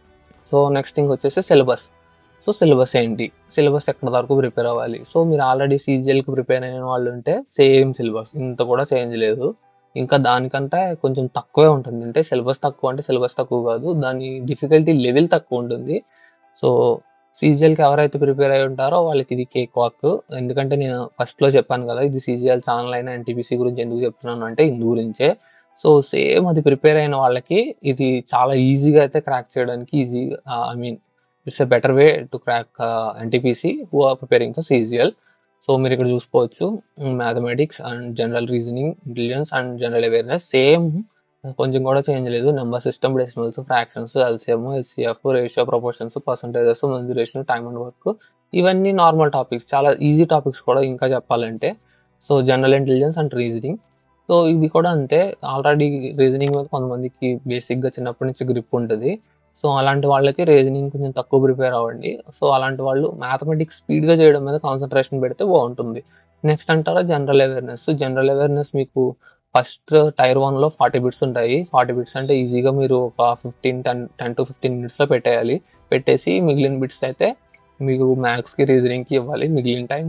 సో నెక్స్ట్ థింగ్ వచ్చేసి సిలబస్ సో సిలబస్ ఏంటి సిలబస్ ఎక్కడ వరకు ప్రిపేర్ అవ్వాలి సో మీరు ఆల్రెడీ సీజీఎల్కి ప్రిపేర్ అయిన వాళ్ళు ఉంటే సేమ్ సిలబస్ ఇంత కూడా చేంజ్ లేదు ఇంకా దానికంటే కొంచెం తక్కువే ఉంటుంది అంటే సిలబస్ తక్కువ అంటే సిలబస్ తక్కువ కాదు దాని డిఫికల్టీ లెవెల్ తక్కువ ఉంటుంది సో సీజీఎల్కి ఎవరైతే ప్రిపేర్ అయి ఉంటారో వాళ్ళకి ఇది కేక్ వాక్ ఎందుకంటే నేను ఫస్ట్లో చెప్పాను కదా ఇది సీజీఎల్ ఛానల్ అయినా ఎన్టీపీసీ గురించి ఎందుకు చెప్తున్నాను అంటే ఇందు గురించే సో సేమ్ అది ప్రిపేర్ అయిన వాళ్ళకి ఇది చాలా ఈజీగా అయితే క్రాక్ చేయడానికి easy I mean it's a better way to crack NTPC who are preparing for CGL so మీరు ఇక్కడ చూసుకోవచ్చు mathematics and general reasoning intelligence and general awareness same కొంచెం కూడా చేంజ్ లేదు number system decimals fractions LCM HCF ratio proportions percentages mensuration time and work ఇవన్నీ normal topics చాలా easy topics కూడా ఇంకా చెప్పాలంటే so general intelligence and reasoning so ఇది కూడా అంతే ఆల్రెడీ రీజనింగ్ మీద కొంతమందికి బేసిక్గా చిన్నప్పటి నుంచి గ్రిప్ ఉంటుంది సో అలాంటి వాళ్ళకి రీజనింగ్ కొంచెం తక్కువ ప్రిపేర్ అవ్వండి సో అలాంటి వాళ్ళు మ్యాథమెటిక్స్ స్పీడ్గా చేయడం మీద కాన్సన్ట్రేషన్ పెడితే బాగుంటుంది నెక్స్ట్ అంటారా జనరల్ అవేర్నెస్ జనరల్ అవేర్నెస్ మీకు ఫస్ట్ టైర్ వన్లో ఫార్టీ బిట్స్ ఉంటాయి ఫార్టీ బిట్స్ అంటే ఈజీగా మీరు ఒక fifteen ten ten to fifteen మినిట్స్లో పెట్టేయాలి పెట్టేసి మిగిలిన బిట్స్ అయితే మీకు మ్యాథ్స్కి రీజనింగ్కి ఇవ్వాలి మిగిలిన టైం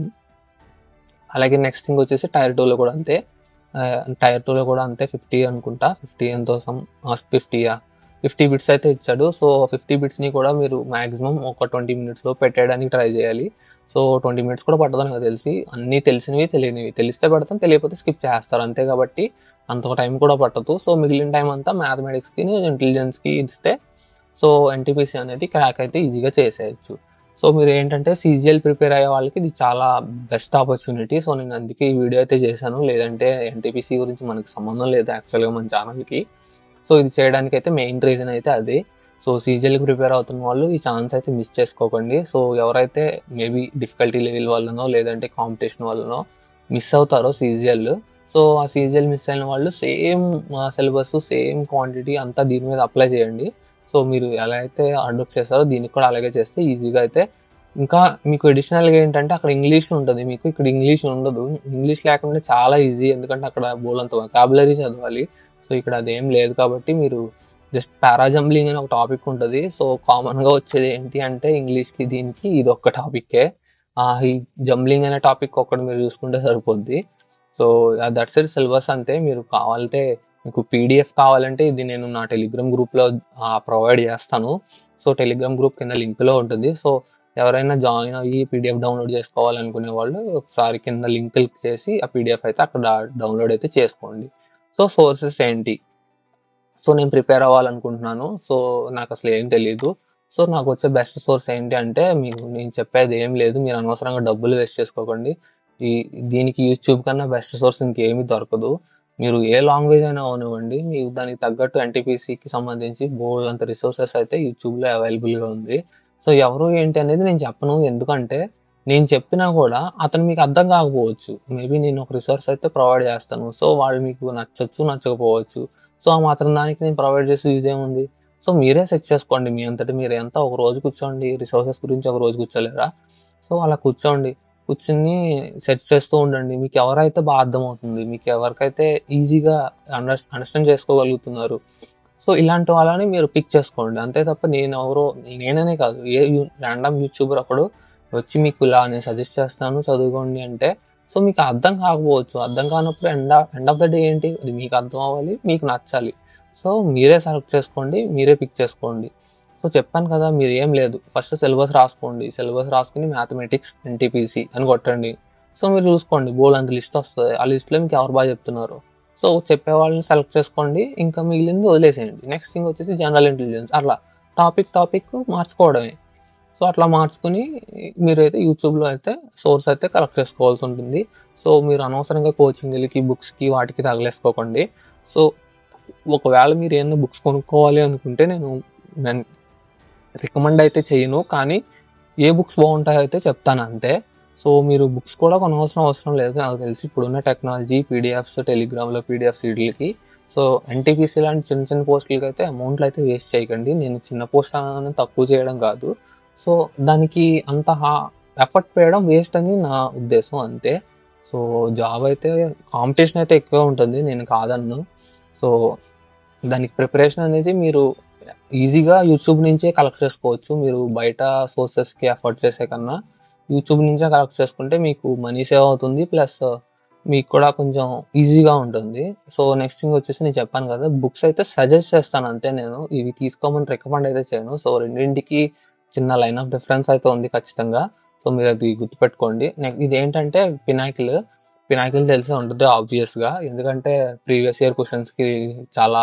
అలాగే నెక్స్ట్ థింగ్ వచ్చేసి టైర్ టూలో కూడా అంతే టైర్ టూలో కూడా అంతే ఫిఫ్టీ అనుకుంటా ఫిఫ్టీ ఎంతో సమ్ ఫిఫ్టీయా ఫిఫ్టీ బిట్స్ అయితే ఇచ్చాడు సో ఫిఫ్టీ బిట్స్ని కూడా మీరు మాక్సిమం ఒక ట్వంటీ మినిట్స్లో పెట్టేయడానికి ట్రై చేయాలి సో ట్వంటీ మినిట్స్ కూడా పట్టదు నాకు తెలిసి అన్నీ తెలిసినవి తెలియనివి తెలిస్తే పెడతాం తెలియకపోతే స్కిప్ చేస్తారు అంతే కాబట్టి అంత టైం కూడా పట్టదు సో మిగిలిన టైం అంతా మ్యాథమెటిక్స్కి ఇంటెలిజెన్స్కి ఇస్తే సో ఎన్టీపీసీ అనేది క్రాక్ అయితే ఈజీగా చేసేయచ్చు సో మీరు ఏంటంటే సీజీఎల్ ప్రిపేర్ అయ్యే వాళ్ళకి ఇది చాలా బెస్ట్ ఆపర్చునిటీ సో నేను అందుకే ఈ వీడియో అయితే చేశాను లేదంటే ఎన్టీపీసీ గురించి మనకి సంబంధం లేదు యాక్చువల్గా మన ఛానల్కి సో ఇది చేయడానికి అయితే మెయిన్ రీజన్ అయితే అది సో సీజీఎల్కి ప్రిపేర్ అవుతున్న వాళ్ళు ఈ ఛాన్స్ అయితే మిస్ చేసుకోకండి సో ఎవరైతే మేబీ డిఫికల్టీ లెవెల్ వల్లనో లేదంటే కాంపిటీషన్ వల్లనో మిస్ అవుతారో సీజీఎల్ సో ఆ సీజీఎల్ మిస్ అయిన వాళ్ళు సేమ్ సిలబస్ సేమ్ క్వాంటిటీ అంతా దీని మీద అప్లై చేయండి సో మీరు ఎలా అయితే అడాప్ట్ చేస్తారో దీనికి కూడా అలాగే చేస్తే ఈజీగా అయితే ఇంకా మీకు అడిషనల్గా ఏంటంటే అక్కడ ఇంగ్లీష్ ఉంటుంది మీకు ఇక్కడ ఇంగ్లీష్ ఉండదు ఇంగ్లీష్ లేకుండా చాలా ఈజీ ఎందుకంటే అక్కడ బోలంత వొకాబులరీ చదవాలి సో ఇక్కడ అదేం లేదు కాబట్టి మీరు జస్ట్ పారాజంబ్లింగ్ అని ఒక టాపిక్ ఉంటుంది సో కామన్గా వచ్చేది ఏంటి అంటే ఇంగ్లీష్కి దీనికి ఇది ఒక్క టాపిక్కే ఈ జంబ్లింగ్ అనే టాపిక్ ఒక్కటి మీరు చూసుకుంటే సరిపోద్ది సో దట్స్ ఇట్ సిలబస్ అంతే మీరు కావాలంటే మీకు పీడిఎఫ్ కావాలంటే ఇది నేను నా టెలిగ్రామ్ గ్రూప్లో ప్రొవైడ్ చేస్తాను సో టెలిగ్రామ్ గ్రూప్ కింద లింక్లో ఉంటుంది సో ఎవరైనా జాయిన్ అయ్యి పీడిఎఫ్ డౌన్లోడ్ చేసుకోవాలనుకునే వాళ్ళు ఒకసారి కింద లింక్ క్లిక్ చేసి ఆ పీడిఎఫ్ అయితే అక్కడ డౌన్లోడ్ అయితే చేసుకోండి సో సోర్సెస్ ఏంటి సో నేను ప్రిపేర్ అవ్వాలనుకుంటున్నాను సో నాకు అసలు ఏం తెలియదు సో నాకు వచ్చే బెస్ట్ సోర్స్ ఏంటి అంటే మీకు నేను చెప్పేది ఏం లేదు మీరు అనవసరంగా డబ్బులు వేస్ట్ చేసుకోకండి ఈ దీనికి యూట్యూబ్ కన్నా బెస్ట్ సోర్స్ ఇంకేమీ దొరకదు మీరు ఏ లాంగ్వేజ్ అయినా అవనివ్వండి మీకు దానికి తగ్గట్టు ఎన్టీపీసీకి సంబంధించి బోర్డ్ అంత రిసోర్సెస్ అయితే యూట్యూబ్లో అవైలబుల్గా ఉంది సో ఎవరు ఏంటి అనేది నేను చెప్పను ఎందుకంటే నేను చెప్పినా కూడా అతను మీకు అర్థం కాకపోవచ్చు మేబీ నేను ఒక రిసోర్స్ అయితే ప్రొవైడ్ చేస్తాను సో వాళ్ళు మీకు నచ్చచ్చు నచ్చకపోవచ్చు సో ఆ మాత్రం దానికి నేను ప్రొవైడ్ చేసి యూజ్ ఏముంది సో మీరే సెట్ చేసుకోండి మీ అంతటి మీరు ఎంత ఒక రోజు కూర్చోండి రిసోర్సెస్ గురించి ఒక రోజు కూర్చోలేరా సో అలా కూర్చోండి కూర్చుని సెట్ చేస్తూ ఉండండి మీకు ఎవరైతే బాగా అర్థమవుతుంది మీకు ఎవరికైతే ఈజీగా అండర్ అండర్స్టాండ్ చేసుకోగలుగుతున్నారు సో ఇలాంటి వాళ్ళని మీరు పిక్ చేసుకోండి అంతే తప్ప నేను ఎవరో నేననే కాదు ఏ ర్యాండమ్ యూట్యూబర్ ఒకడు వచ్చి మీకు ఇలా నేను సజెస్ట్ చేస్తాను చదువుకోండి అంటే సో మీకు అర్థం కాకపోవచ్చు అర్థం కానప్పుడు end end of the day ఏంటి అది మీకు అర్థం అవ్వాలి మీకు నచ్చాలి సో మీరే సెలెక్ట్ చేసుకోండి మీరే పిక్ చేసుకోండి సో చెప్పాను కదా మీరు ఏం లేదు ఫస్ట్ సిలబస్ రాసుకోండి సిలబస్ రాసుకుని మ్యాథమెటిక్స్ ఎన్టీపీసీ అని కొట్టండి సో మీరు చూసుకోండి బోల్ అంత లిస్ట్ వస్తుంది ఆ లిస్ట్లో మీకు ఎవరు బాగా చెప్తున్నారు సో చెప్పే వాళ్ళని సెలెక్ట్ చేసుకోండి ఇంకా మిగిలింది వదిలేసేయండి నెక్స్ట్ థింగ్ వచ్చేసి జనరల్ ఇంటెలిజెన్స్ అట్లా టాపిక్ టాపిక్ మార్చుకోవడమే సో అట్లా మార్చుకుని మీరైతే యూట్యూబ్లో అయితే సోర్స్ అయితే కలెక్ట్ చేసుకోవాల్సి ఉంటుంది సో మీరు అనవసరంగా కోచింగ్లకి బుక్స్కి వాటికి తగలేసుకోకండి సో ఒకవేళ మీరు ఏమైనా బుక్స్ కొనుక్కోవాలి అనుకుంటే నేను నేను రికమెండ్ అయితే చేయను కానీ ఏ బుక్స్ బాగుంటాయో అయితే చెప్తాను అంతే సో మీరు బుక్స్ కూడా కొనవలసిన అవసరం లేదు నాకు తెలిసి ఇప్పుడున్న టెక్నాలజీ పీడిఎఫ్స్ టెలిగ్రామ్లో పీడిఎఫ్స్ వీటికి సో ఎన్టీపీసీ లాంటి చిన్న చిన్న పోస్టులకి అయితే అమౌంట్లు అయితే వేస్ట్ చేయకండి నేను చిన్న పోస్ట్ అనేది తక్కువ చేయడం కాదు సో దానికి అంత ఎఫర్ట్ వేయడం వేస్ట్ అని నా ఉద్దేశం అంతే సో జాబ్ అయితే కాంపిటీషన్ అయితే ఎక్కువ ఉంటుంది నేను కాదన్ను సో దానికి ప్రిపరేషన్ అనేది మీరు ఈజీగా యూట్యూబ్ నుంచే కలెక్ట్ చేసుకోవచ్చు మీరు బయట సోర్సెస్కి ఎఫర్ట్ చేసే కన్నా యూట్యూబ్ నుంచే కలెక్ట్ చేసుకుంటే మీకు మనీ సేవ్ అవుతుంది ప్లస్ మీకు కూడా కొంచెం ఈజీగా ఉంటుంది సో నెక్స్ట్ థింగ్ వచ్చేసి నేను చెప్పాను కదా బుక్స్ అయితే సజెస్ట్ చేస్తాను అంతే నేను ఇవి తీసుకోమని రికమెండ్ అయితే చేయను సో రెండింటికి చిన్న లైన్ ఆఫ్ డిఫరెన్స్ అయితే ఉంది ఖచ్చితంగా సో మీరు అది గుర్తుపెట్టుకోండి నెక్స్ట్ ఇది ఏంటంటే పినాకిల్ పినాకిల్ తెలిసే ఉంటుంది ఆబ్వియస్గా ఎందుకంటే ప్రీవియస్ ఇయర్ క్వశ్చన్స్కి చాలా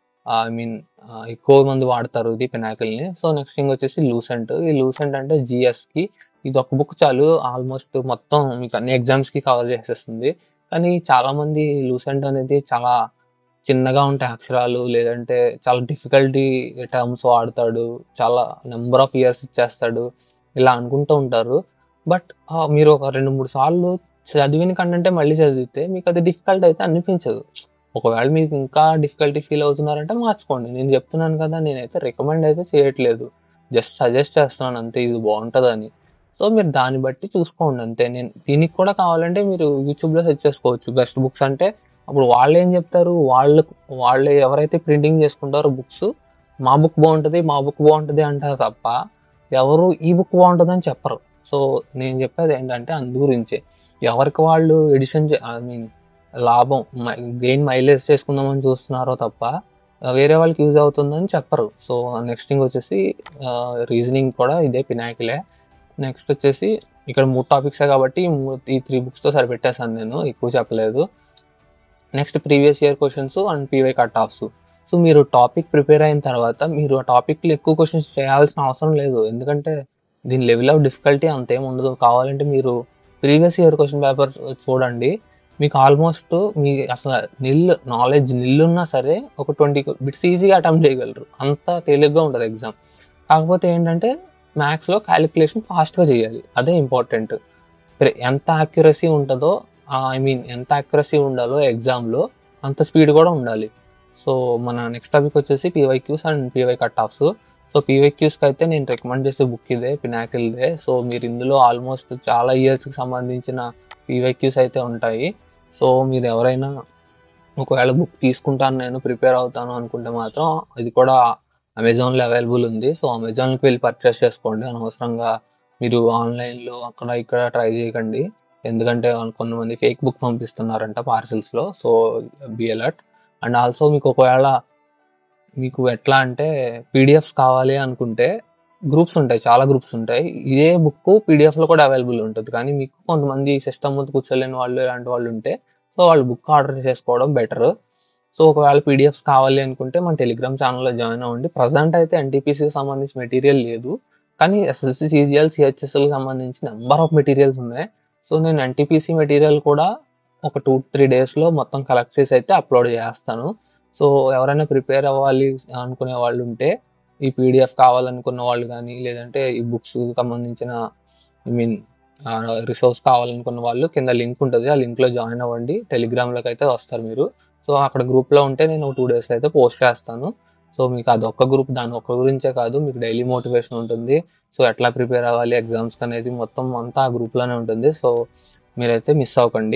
ఐ మీన్ ఎక్కువ మంది వాడతారు ఇది పినాకిల్ని సో నెక్స్ట్ థింగ్ వచ్చేసి లూసెంట్ ఈ లూసెంట్ అంటే జిఎస్కి ఇది ఒక బుక్ చాలు ఆల్మోస్ట్ మొత్తం మీకు అన్ని ఎగ్జామ్స్కి కవర్ చేసేస్తుంది కానీ చాలా మంది లూసెంట్ అనేది చాలా చిన్నగా ఉంటాయి అక్షరాలు లేదంటే చాలా డిఫికల్టీ టర్మ్స్ వాడతాడు చాలా నెంబర్ ఆఫ్ ఇయర్స్ ఇచ్చేస్తాడు ఇలా అనుకుంటూ ఉంటారు బట్ మీరు ఒక రెండు మూడు సార్లు చదివిన కంటే మళ్ళీ చదివితే మీకు అది డిఫికల్ట్ అయితే అనిపించదు ఒకవేళ మీకు ఇంకా డిఫికల్టీ ఫీల్ అవుతున్నారంటే మార్చుకోండి నేను చెప్తున్నాను కదా నేనైతే రికమెండ్ అయితే చేయట్లేదు జస్ట్ సజెస్ట్ చేస్తున్నాను అంతే ఇది బాగుంటుందని సో మీరు దాన్ని బట్టి చూసుకోండి అంతే నేను దీనికి కూడా కావాలంటే మీరు యూట్యూబ్లో సెర్చ్ చేసుకోవచ్చు బెస్ట్ బుక్స్ అంటే అప్పుడు వాళ్ళు ఏం చెప్తారు వాళ్ళు వాళ్ళు ఎవరైతే ప్రింటింగ్ చేసుకుంటారో బుక్స్ మా బుక్ బాగుంటుంది మా బుక్ బాగుంటుంది అంటారు తప్ప ఎవరు ఈ బుక్ బాగుంటుంది అని చెప్పరు సో నేను చెప్పేది ఏంటంటే అందు గురించే ఎవరికి వాళ్ళు ఎడిషన్ ఐ మీన్ లాభం గెయిన్ మైలేజ్ చేసుకుందామని చూస్తున్నారో తప్ప ఆ, వేరే వాళ్ళకి యూజ్ అవుతుందని చెప్పరు సో నెక్స్ట్ థింగ్ వచ్చేసి రీజనింగ్ కూడా ఇదే పినాకిలే నెక్స్ట్ వచ్చేసి ఇక్కడ మూడు టాపిక్సే కాబట్టి ఈ మూ- ఈ త్రీ బుక్స్తో సరిపెట్టేశాను నేను ఎక్కువ చెప్పలేదు next previous year questions and PY cut offs so మీరు టాపిక్ ప్రిపేర్ అయిన తర్వాత మీరు ఆ టాపిక్లో ఎక్కువ క్వశ్చన్స్ చేయాల్సిన అవసరం లేదు ఎందుకంటే దీని లెవెల్ ఆఫ్ డిఫికల్టీ అంతేం ఉండదు కావాలంటే మీరు ప్రీవియస్ ఇయర్ క్వశ్చన్ పేపర్ చూడండి మీకు ఆల్మోస్ట్ మీ అసలు నిల్ నాలెడ్జ్ నిల్లున్నా సరే ఒక ట్వంటీ బిట్స్ ఈజీగా అటెంప్ట్ చేయగలరు అంత తేలిగ్గా ఉంటుంది ఎగ్జామ్ కాకపోతే ఏంటంటే మ్యాథ్స్లో క్యాలిక్యులేషన్ ఫాస్ట్గా చేయాలి అదే ఇంపార్టెంట్ ఎంత యాక్యురసీ ఉంటుందో ఐ మీన్ ఎంత యాక్యురసీ ఉండాలో ఎగ్జామ్లో అంత స్పీడ్ కూడా ఉండాలి సో మన నెక్స్ట్ టాపిక్ వచ్చేసి PYQs and PY cut offs so పీవైక్యూస్కి అయితే నేను రికమెండ్ చేసే బుక్ ఇదే పినాకిల్దే సో మీరు ఇందులో ఆల్మోస్ట్ చాలా ఇయర్స్కి సంబంధించిన పీవైక్యూస్ అయితే ఉంటాయి సో మీరు ఎవరైనా ఒకవేళ బుక్ తీసుకుంటాను నేను ప్రిపేర్ అవుతాను అనుకుంటే మాత్రం ఇది కూడా అమెజాన్లో అవైలబుల్ ఉంది సో అమెజాన్కి వెళ్ళి పర్చేస్ చేసుకోండి అనవసరంగా మీరు ఆన్లైన్లో అక్కడ ఇక్కడ ట్రై చేయకండి ఎందుకంటే కొంతమంది ఫేక్ బుక్ పంపిస్తున్నారంట పార్సిల్స్లో so be alert and also మీకు ఒకవేళ మీకు ఎట్లా అంటే పీడిఎఫ్స్ కావాలి అనుకుంటే గ్రూప్స్ ఉంటాయి చాలా గ్రూప్స్ ఉంటాయి ఇదే బుక్ పీడిఎఫ్లో కూడా అవైలబుల్ ఉంటుంది కానీ మీకు కొంతమంది సిస్టమ్ ముందు కూర్చోలేని వాళ్ళు ఇలాంటి వాళ్ళు ఉంటే సో వాళ్ళు బుక్ ఆర్డర్ చేసుకోవడం బెటర్ సో ఒకవేళ పీడిఎఫ్స్ కావాలి అనుకుంటే మన టెలిగ్రామ్ ఛానల్లో జాయిన్ అవ్వండి ప్రజెంట్ అయితే ఎన్టీపీసీకి సంబంధించి మెటీరియల్ లేదు కానీ ఎస్ఎస్సి సిజిఎల్ సిహెచ్ఎస్ఎల్కి సంబంధించి నెంబర్ ఆఫ్ మెటీరియల్స్ ఉన్నాయి సో నేను ఎన్టీపీసీ మెటీరియల్ కూడా ఒక టూ త్రీ డేస్లో మొత్తం కలెక్ట్ చేసి అయితే అప్లోడ్ చేస్తాను సో ఎవరైనా ప్రిపేర్ అవ్వాలి అనుకునే వాళ్ళు ఉంటే ఈ పీడిఎఫ్ కావాలనుకున్న వాళ్ళు కానీ లేదంటే ఈ బుక్స్ సంబంధించిన ఐ మీన్ రిసోర్స్ కావాలనుకున్న వాళ్ళు కింద లింక్ ఉంటుంది ఆ లింక్లో జాయిన్ అవ్వండి టెలిగ్రామ్లోకి అయితే వస్తారు మీరు సో అక్కడ గ్రూప్లో ఉంటే నేను టూ డేస్ అయితే పోస్ట్ చేస్తాను సో మీకు అదొక్క గ్రూప్ దాని ఒక్క గురించే కాదు మీకు డైలీ మోటివేషన్ ఉంటుంది సో ఎట్లా ప్రిపేర్ అవ్వాలి ఎగ్జామ్స్ అనేది మొత్తం అంతా ఆ గ్రూప్లోనే ఉంటుంది సో మీరైతే మిస్ అవ్వకండి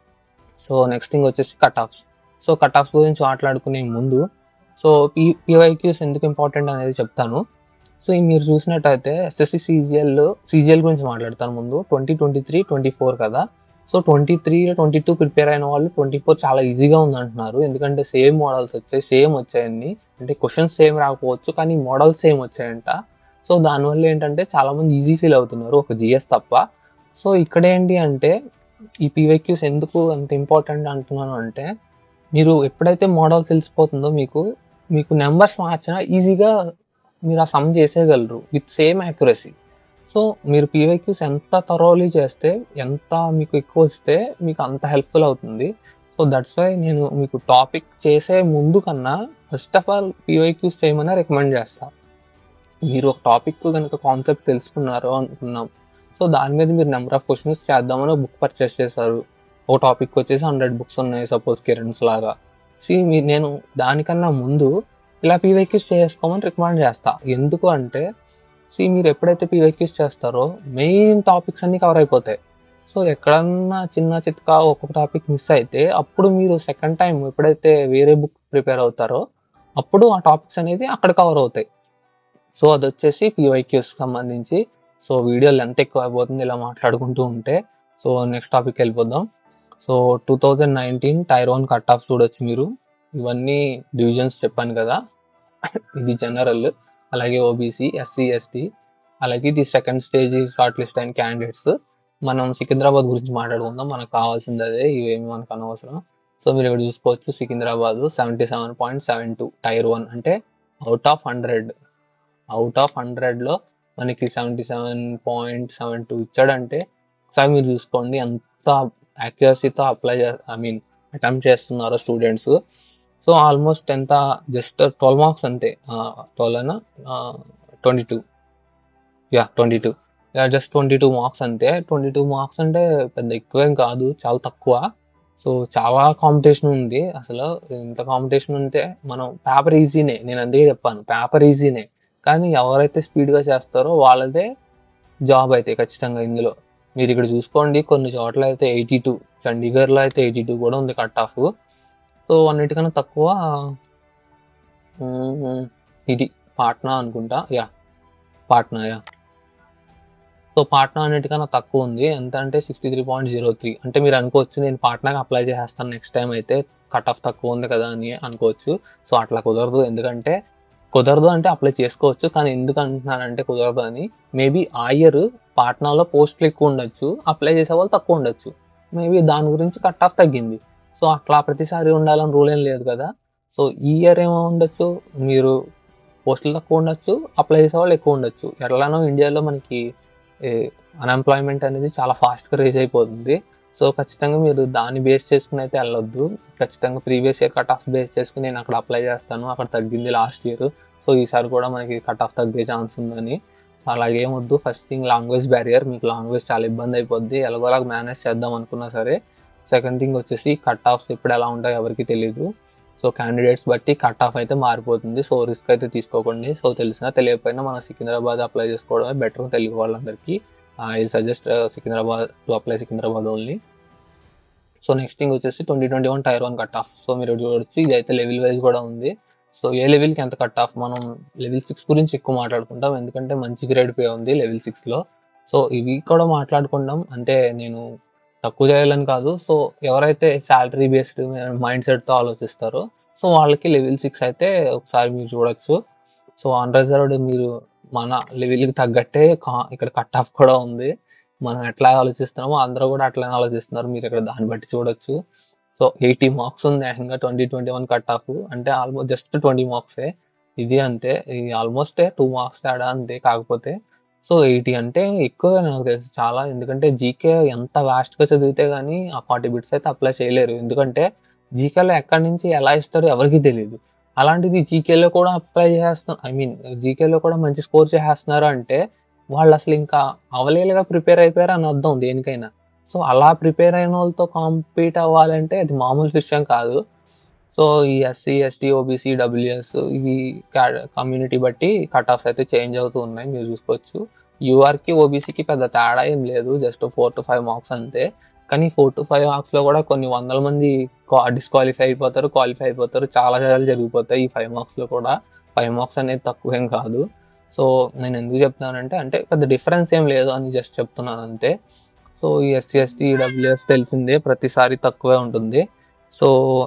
సో నెక్స్ట్ థింగ్ వచ్చేసి cut offs so cut offs గురించి మాట్లాడుకునే ముందు సో పీ పీవైక్యూస్ ఎందుకు ఇంపార్టెంట్ అనేది చెప్తాను సో ఈ మీరు చూసినట్టయితే ఎస్ఎస్సి సీజిఎల్ సీజిఎల్ గురించి మాట్లాడతాను ముందు twenty twenty three twenty four కదా so twenty three twenty two prepare అయిన వాళ్ళు ట్వంటీ ఫోర్ చాలా ఈజీగా ఉంది అంటున్నారు ఎందుకంటే సేమ్ మోడల్స్ వచ్చాయి సేమ్ వచ్చాయన్ని అంటే క్వశ్చన్స్ సేమ్ రాకపోవచ్చు కానీ మోడల్స్ సేమ్ వచ్చాయంట సో దానివల్ల ఏంటంటే చాలా మంది ఈజీ ఫీల్ అవుతున్నారు ఒక జిఎస్ తప్ప సో ఇక్కడ ఏంటి అంటే ఈ పీవైక్యూస్ ఎందుకు అంత ఇంపార్టెంట్ అంటున్నాను అంటే మీరు ఎప్పుడైతే మోడల్ తెలిసిపోతుందో మీకు మీకు నెంబర్స్ మార్చినా ఈజీగా మీరు ఆ సమ్ చేసేయగలరు విత్ సేమ్ యాక్యురసీ సో మీరు పీవైక్యూస్ ఎంత థరోలీ చేస్తే ఎంత మీకు ఎక్కువ వస్తే మీకు అంత హెల్ప్ఫుల్ అవుతుంది సో దట్స్ వై నేను మీకు టాపిక్ చేసే ముందు కన్నా ఫస్ట్ ఆఫ్ ఆల్ పీవైక్యూస్ చేయమని రికమెండ్ చేస్తాను మీరు ఒక టాపిక్ కనుక కాన్సెప్ట్ తెలుసుకున్నారు అనుకున్నాం సో దాని మీద మీరు నెంబర్ ఆఫ్ క్వశ్చన్స్ చేద్దామని బుక్ పర్చేస్ చేశారు ఒక టాపిక్ వచ్చేసి హండ్రెడ్ బుక్స్ ఉన్నాయి సపోజ్ కిరణ్స్ లాగా సి నేను దానికన్నా ముందు ఇలా పీవైక్యూస్ చేసుకోమని రికమెండ్ చేస్తా ఎందుకు అంటే సి మీరు ఎప్పుడైతే పీవైక్యూస్ చేస్తారో మెయిన్ టాపిక్స్ అన్ని కవర్ అయిపోతాయి సో ఎక్కడన్నా చిన్న చిత్కా ఒక్కొక్క టాపిక్ మిస్ అయితే అప్పుడు మీరు సెకండ్ టైం ఎప్పుడైతే వేరే బుక్ ప్రిపేర్ అవుతారో అప్పుడు ఆ టాపిక్స్ అనేది అక్కడ కవర్ అవుతాయి సో అది వచ్చేసి పీవైక్యూస్ సంబంధించి సో వీడియో లెంత్ ఎక్కువ అయిపోతుంది ఇలా మాట్లాడుకుంటూ ఉంటే సో నెక్స్ట్ టాపిక్ వెళ్ళిపోదాం so two thousand nineteen tier one cut off చూడొచ్చు మీరు ఇవన్నీ డివిజన్స్ చెప్పాను కదా ఇది జనరల్ అలాగే ఓబీసీ ఎస్సీ ఎస్టీ అలాగే ఇది సెకండ్ స్టేజ్ షార్ట్ లిస్ట్ అయిన క్యాండిడేట్స్ మనం సికింద్రాబాద్ గురించి మాట్లాడుకుందాం మనకు కావాల్సింది అదే ఇవేమి మనకు అనవసరం సో మీరు ఇక్కడ చూసుకోవచ్చు Secunderabad seventy seven point seven two tier one అంటే out of hundred out of హండ్రెడ్లో మనకి seventy seven point seven two ఇచ్చాడంటే ఒకసారి మీరు చూసుకోండి ఎంత యాక్యురసీతో అప్లై చే ఐ మీన్ అటెంప్ట్ చేస్తున్నారో స్టూడెంట్స్ సో ఆల్మోస్ట్ ఎంత జస్ట్ ట్వెల్వ్ మార్క్స్ అంతే ట్వెల్వ్ అయినా twenty two yeah twenty two yeah just twenty two marks అంతే ట్వంటీ టూ మార్క్స్ అంటే పెద్ద ఎక్కువేం కాదు చాలా తక్కువ సో చాలా కాంపిటీషన్ ఉంది అసలు ఇంత కాంపిటీషన్ ఉంటే మనం పేపర్ ఈజీనే నేను అందుకే చెప్పాను పేపర్ ఈజీనే కానీ ఎవరైతే స్పీడ్గా చేస్తారో వాళ్ళదే జాబ్ అయితే ఖచ్చితంగా ఇందులో మీరు ఇక్కడ చూసుకోండి కొన్ని చోట్ల అయితే ఎయిటీ టూ చండీగఢ్లో అయితే ఎయిటీ టూ కూడా ఉంది కట్ ఆఫ్ సో అన్నిటికన్నా తక్కువ మ్మ్, ఇది పాట్నా అనుకుంటా yeah Patna yeah so Patna అన్నిటికన్నా తక్కువ ఉంది ఎంత అంటే sixty three point zero three అంటే మీరు అనుకోవచ్చు నేను పాట్నాకి అప్లై చేసేస్తాను నెక్స్ట్ టైం అయితే కట్ ఆఫ్ తక్కువ ఉంది కదా అని అనుకోవచ్చు సో అట్లా కుదరదు ఎందుకంటే కుదరదు అంటే అప్లై చేసుకోవచ్చు కానీ ఎందుకు అంటున్నానంటే కుదరదు అని మేబీ ఆ ఇయర్ పాట్నాలో పోస్టులు ఎక్కువ ఉండొచ్చు అప్లై చేసే వాళ్ళు తక్కువ ఉండొచ్చు మేబీ దాని గురించి కట్ ఆఫ్ తగ్గింది సో అట్లా ప్రతిసారి ఉండాలని రూల్ ఏం లేదు కదా సో ఈ ఇయర్ ఏమో ఉండొచ్చు మీరు పోస్టులు తక్కువ ఉండొచ్చు అప్లై చేసే వాళ్ళు ఎక్కువ ఉండొచ్చు ఎట్లానో ఇండియాలో మనకి అన్ఎంప్లాయ్మెంట్ అనేది చాలా ఫాస్ట్గా రేజ్ అయిపోతుంది సో ఖచ్చితంగా మీరు దాన్ని బేస్ చేసుకుని అయితే వెళ్ళొద్దు ఖచ్చితంగా previous year cut off base చేసుకుని నేను అక్కడ అప్లై చేస్తాను అక్కడ తగ్గింది లాస్ట్ ఇయర్ సో ఈసారి కూడా మనకి కట్ ఆఫ్ తగ్గే ఛాన్స్ ఉందని అలాగే వద్దు ఫస్ట్ థింగ్ లాంగ్వేజ్ బ్యారియర్ మీకు లాంగ్వేజ్ చాలా ఇబ్బంది అయిపోద్ది ఎలాగోలాగా మేనేజ్ చేద్దాం అనుకున్నా సరే సెకండ్ థింగ్ వచ్చేసి కట్ ఆఫ్స్ ఎప్పుడు ఎలా ఉంటాయో ఎవరికి తెలియదు సో క్యాండిడేట్స్ బట్టి కట్ ఆఫ్ అయితే మారిపోతుంది సో రిస్క్ అయితే తీసుకోకండి సో తెలిసినా తెలియకపోయినా మన సికింద్రాబాద్ అప్లై చేసుకోవడమే బెటర్ తెలుగు వాళ్ళందరికీ I suggest Secunderabad to apply Secunderabad only so next thing వచ్చేసి twenty twenty one tier one cut off so మీరు చూడొచ్చు ఇది అయితే లెవెల్ వైజ్ కూడా ఉంది సో ఏ లెవెల్కి ఎంత కట్ ఆఫ్ మనం లెవెల్ సిక్స్ గురించి ఎక్కువ మాట్లాడుకుంటాం ఎందుకంటే మంచి గ్రేడ్ పే ఉంది లెవెల్ సిక్స్లో సో ఇవి కూడా మాట్లాడుకుంటాం అంటే నేను తక్కువ చేయాలని కాదు సో ఎవరైతే శాలరీ బేస్డ్ మైండ్ సెట్తో ఆలోచిస్తారో సో వాళ్ళకి లెవెల్ సిక్స్ అయితే ఒకసారి మీరు చూడొచ్చు సో అన్రిజర్వ్డ్ మీరు మన లెవెల్కి తగ్గట్టే కా- ఇక్కడ కట్ ఆఫ్ కూడా ఉంది మనం ఎట్లా ఆలోచిస్తున్నామో అందరూ కూడా అట్లనే ఆలోచిస్తున్నారు మీరు ఇక్కడ దాన్ని బట్టి చూడొచ్చు సో ఎయిటీ మార్క్స్ ఉంది ఏకంగా twenty twenty one cut off అంటే ఆల్మోస్ట్ జస్ట్ ట్వంటీ మార్క్సే ఇది అంతే ఇది ఆల్మోస్ట్ టూ మార్క్స్ తేడా అంతే కాకపోతే సో ఎయిటీ అంటే ఎక్కువ నాకు తెలుసు చాలా ఎందుకంటే జీకే ఎంత vast గా చదివితే కానీ ఆ ఫార్టీ బిట్స్ అయితే అప్లై చేయలేరు ఎందుకంటే జీకేలో ఎక్కడి నుంచి ఎలా ఇస్తారో ఎవరికి తెలియదు అలాంటిది జీకేలో కూడా అప్లై చేస్తున్నారు ఐ మీన్ జీకేలో కూడా మంచి స్కోర్ చేసేస్తున్నారు అంటే వాళ్ళు అసలు ఇంకా అవలేలుగా ప్రిపేర్ అయిపోయారు అని అర్థం దేనికైనా సో అలా ప్రిపేర్ అయిన వాళ్ళతో కాంపీట్ అవ్వాలంటే అది మామూలు విషయం కాదు సో ఈ ఎస్సీ ఎస్టీ ఓబీసీ డబ్ల్యూఎస్ ఇవి కమ్యూనిటీ బట్టి కట్ ఆఫ్స్ అయితే చేంజ్ అవుతూ ఉన్నాయి మీరు చూసుకోవచ్చు యూఆర్కి ఓబీసీకి పెద్ద తేడా ఏం లేదు just four to five marks అంతే కానీ ఫోర్ టు ఫైవ్ మార్క్స్లో కూడా కొన్ని వందల మంది డిస్క్వాలిఫై అయిపోతారు క్వాలిఫై అయిపోతారు చాలా చాలా జరిగిపోతాయి ఈ ఫైవ్ మార్క్స్లో కూడా ఫైవ్ మార్క్స్ అనేది తక్కువేం కాదు సో నేను ఎందుకు చెప్తున్నానంటే అంటే పెద్ద డిఫరెన్స్ ఏం లేదు అని జస్ట్ చెప్తున్నాను అంతే సో ఈ ఎస్సీ ఎస్టీ డబ్ల్యూఎస్ తెలిసిందే ప్రతిసారి తక్కువే ఉంటుంది so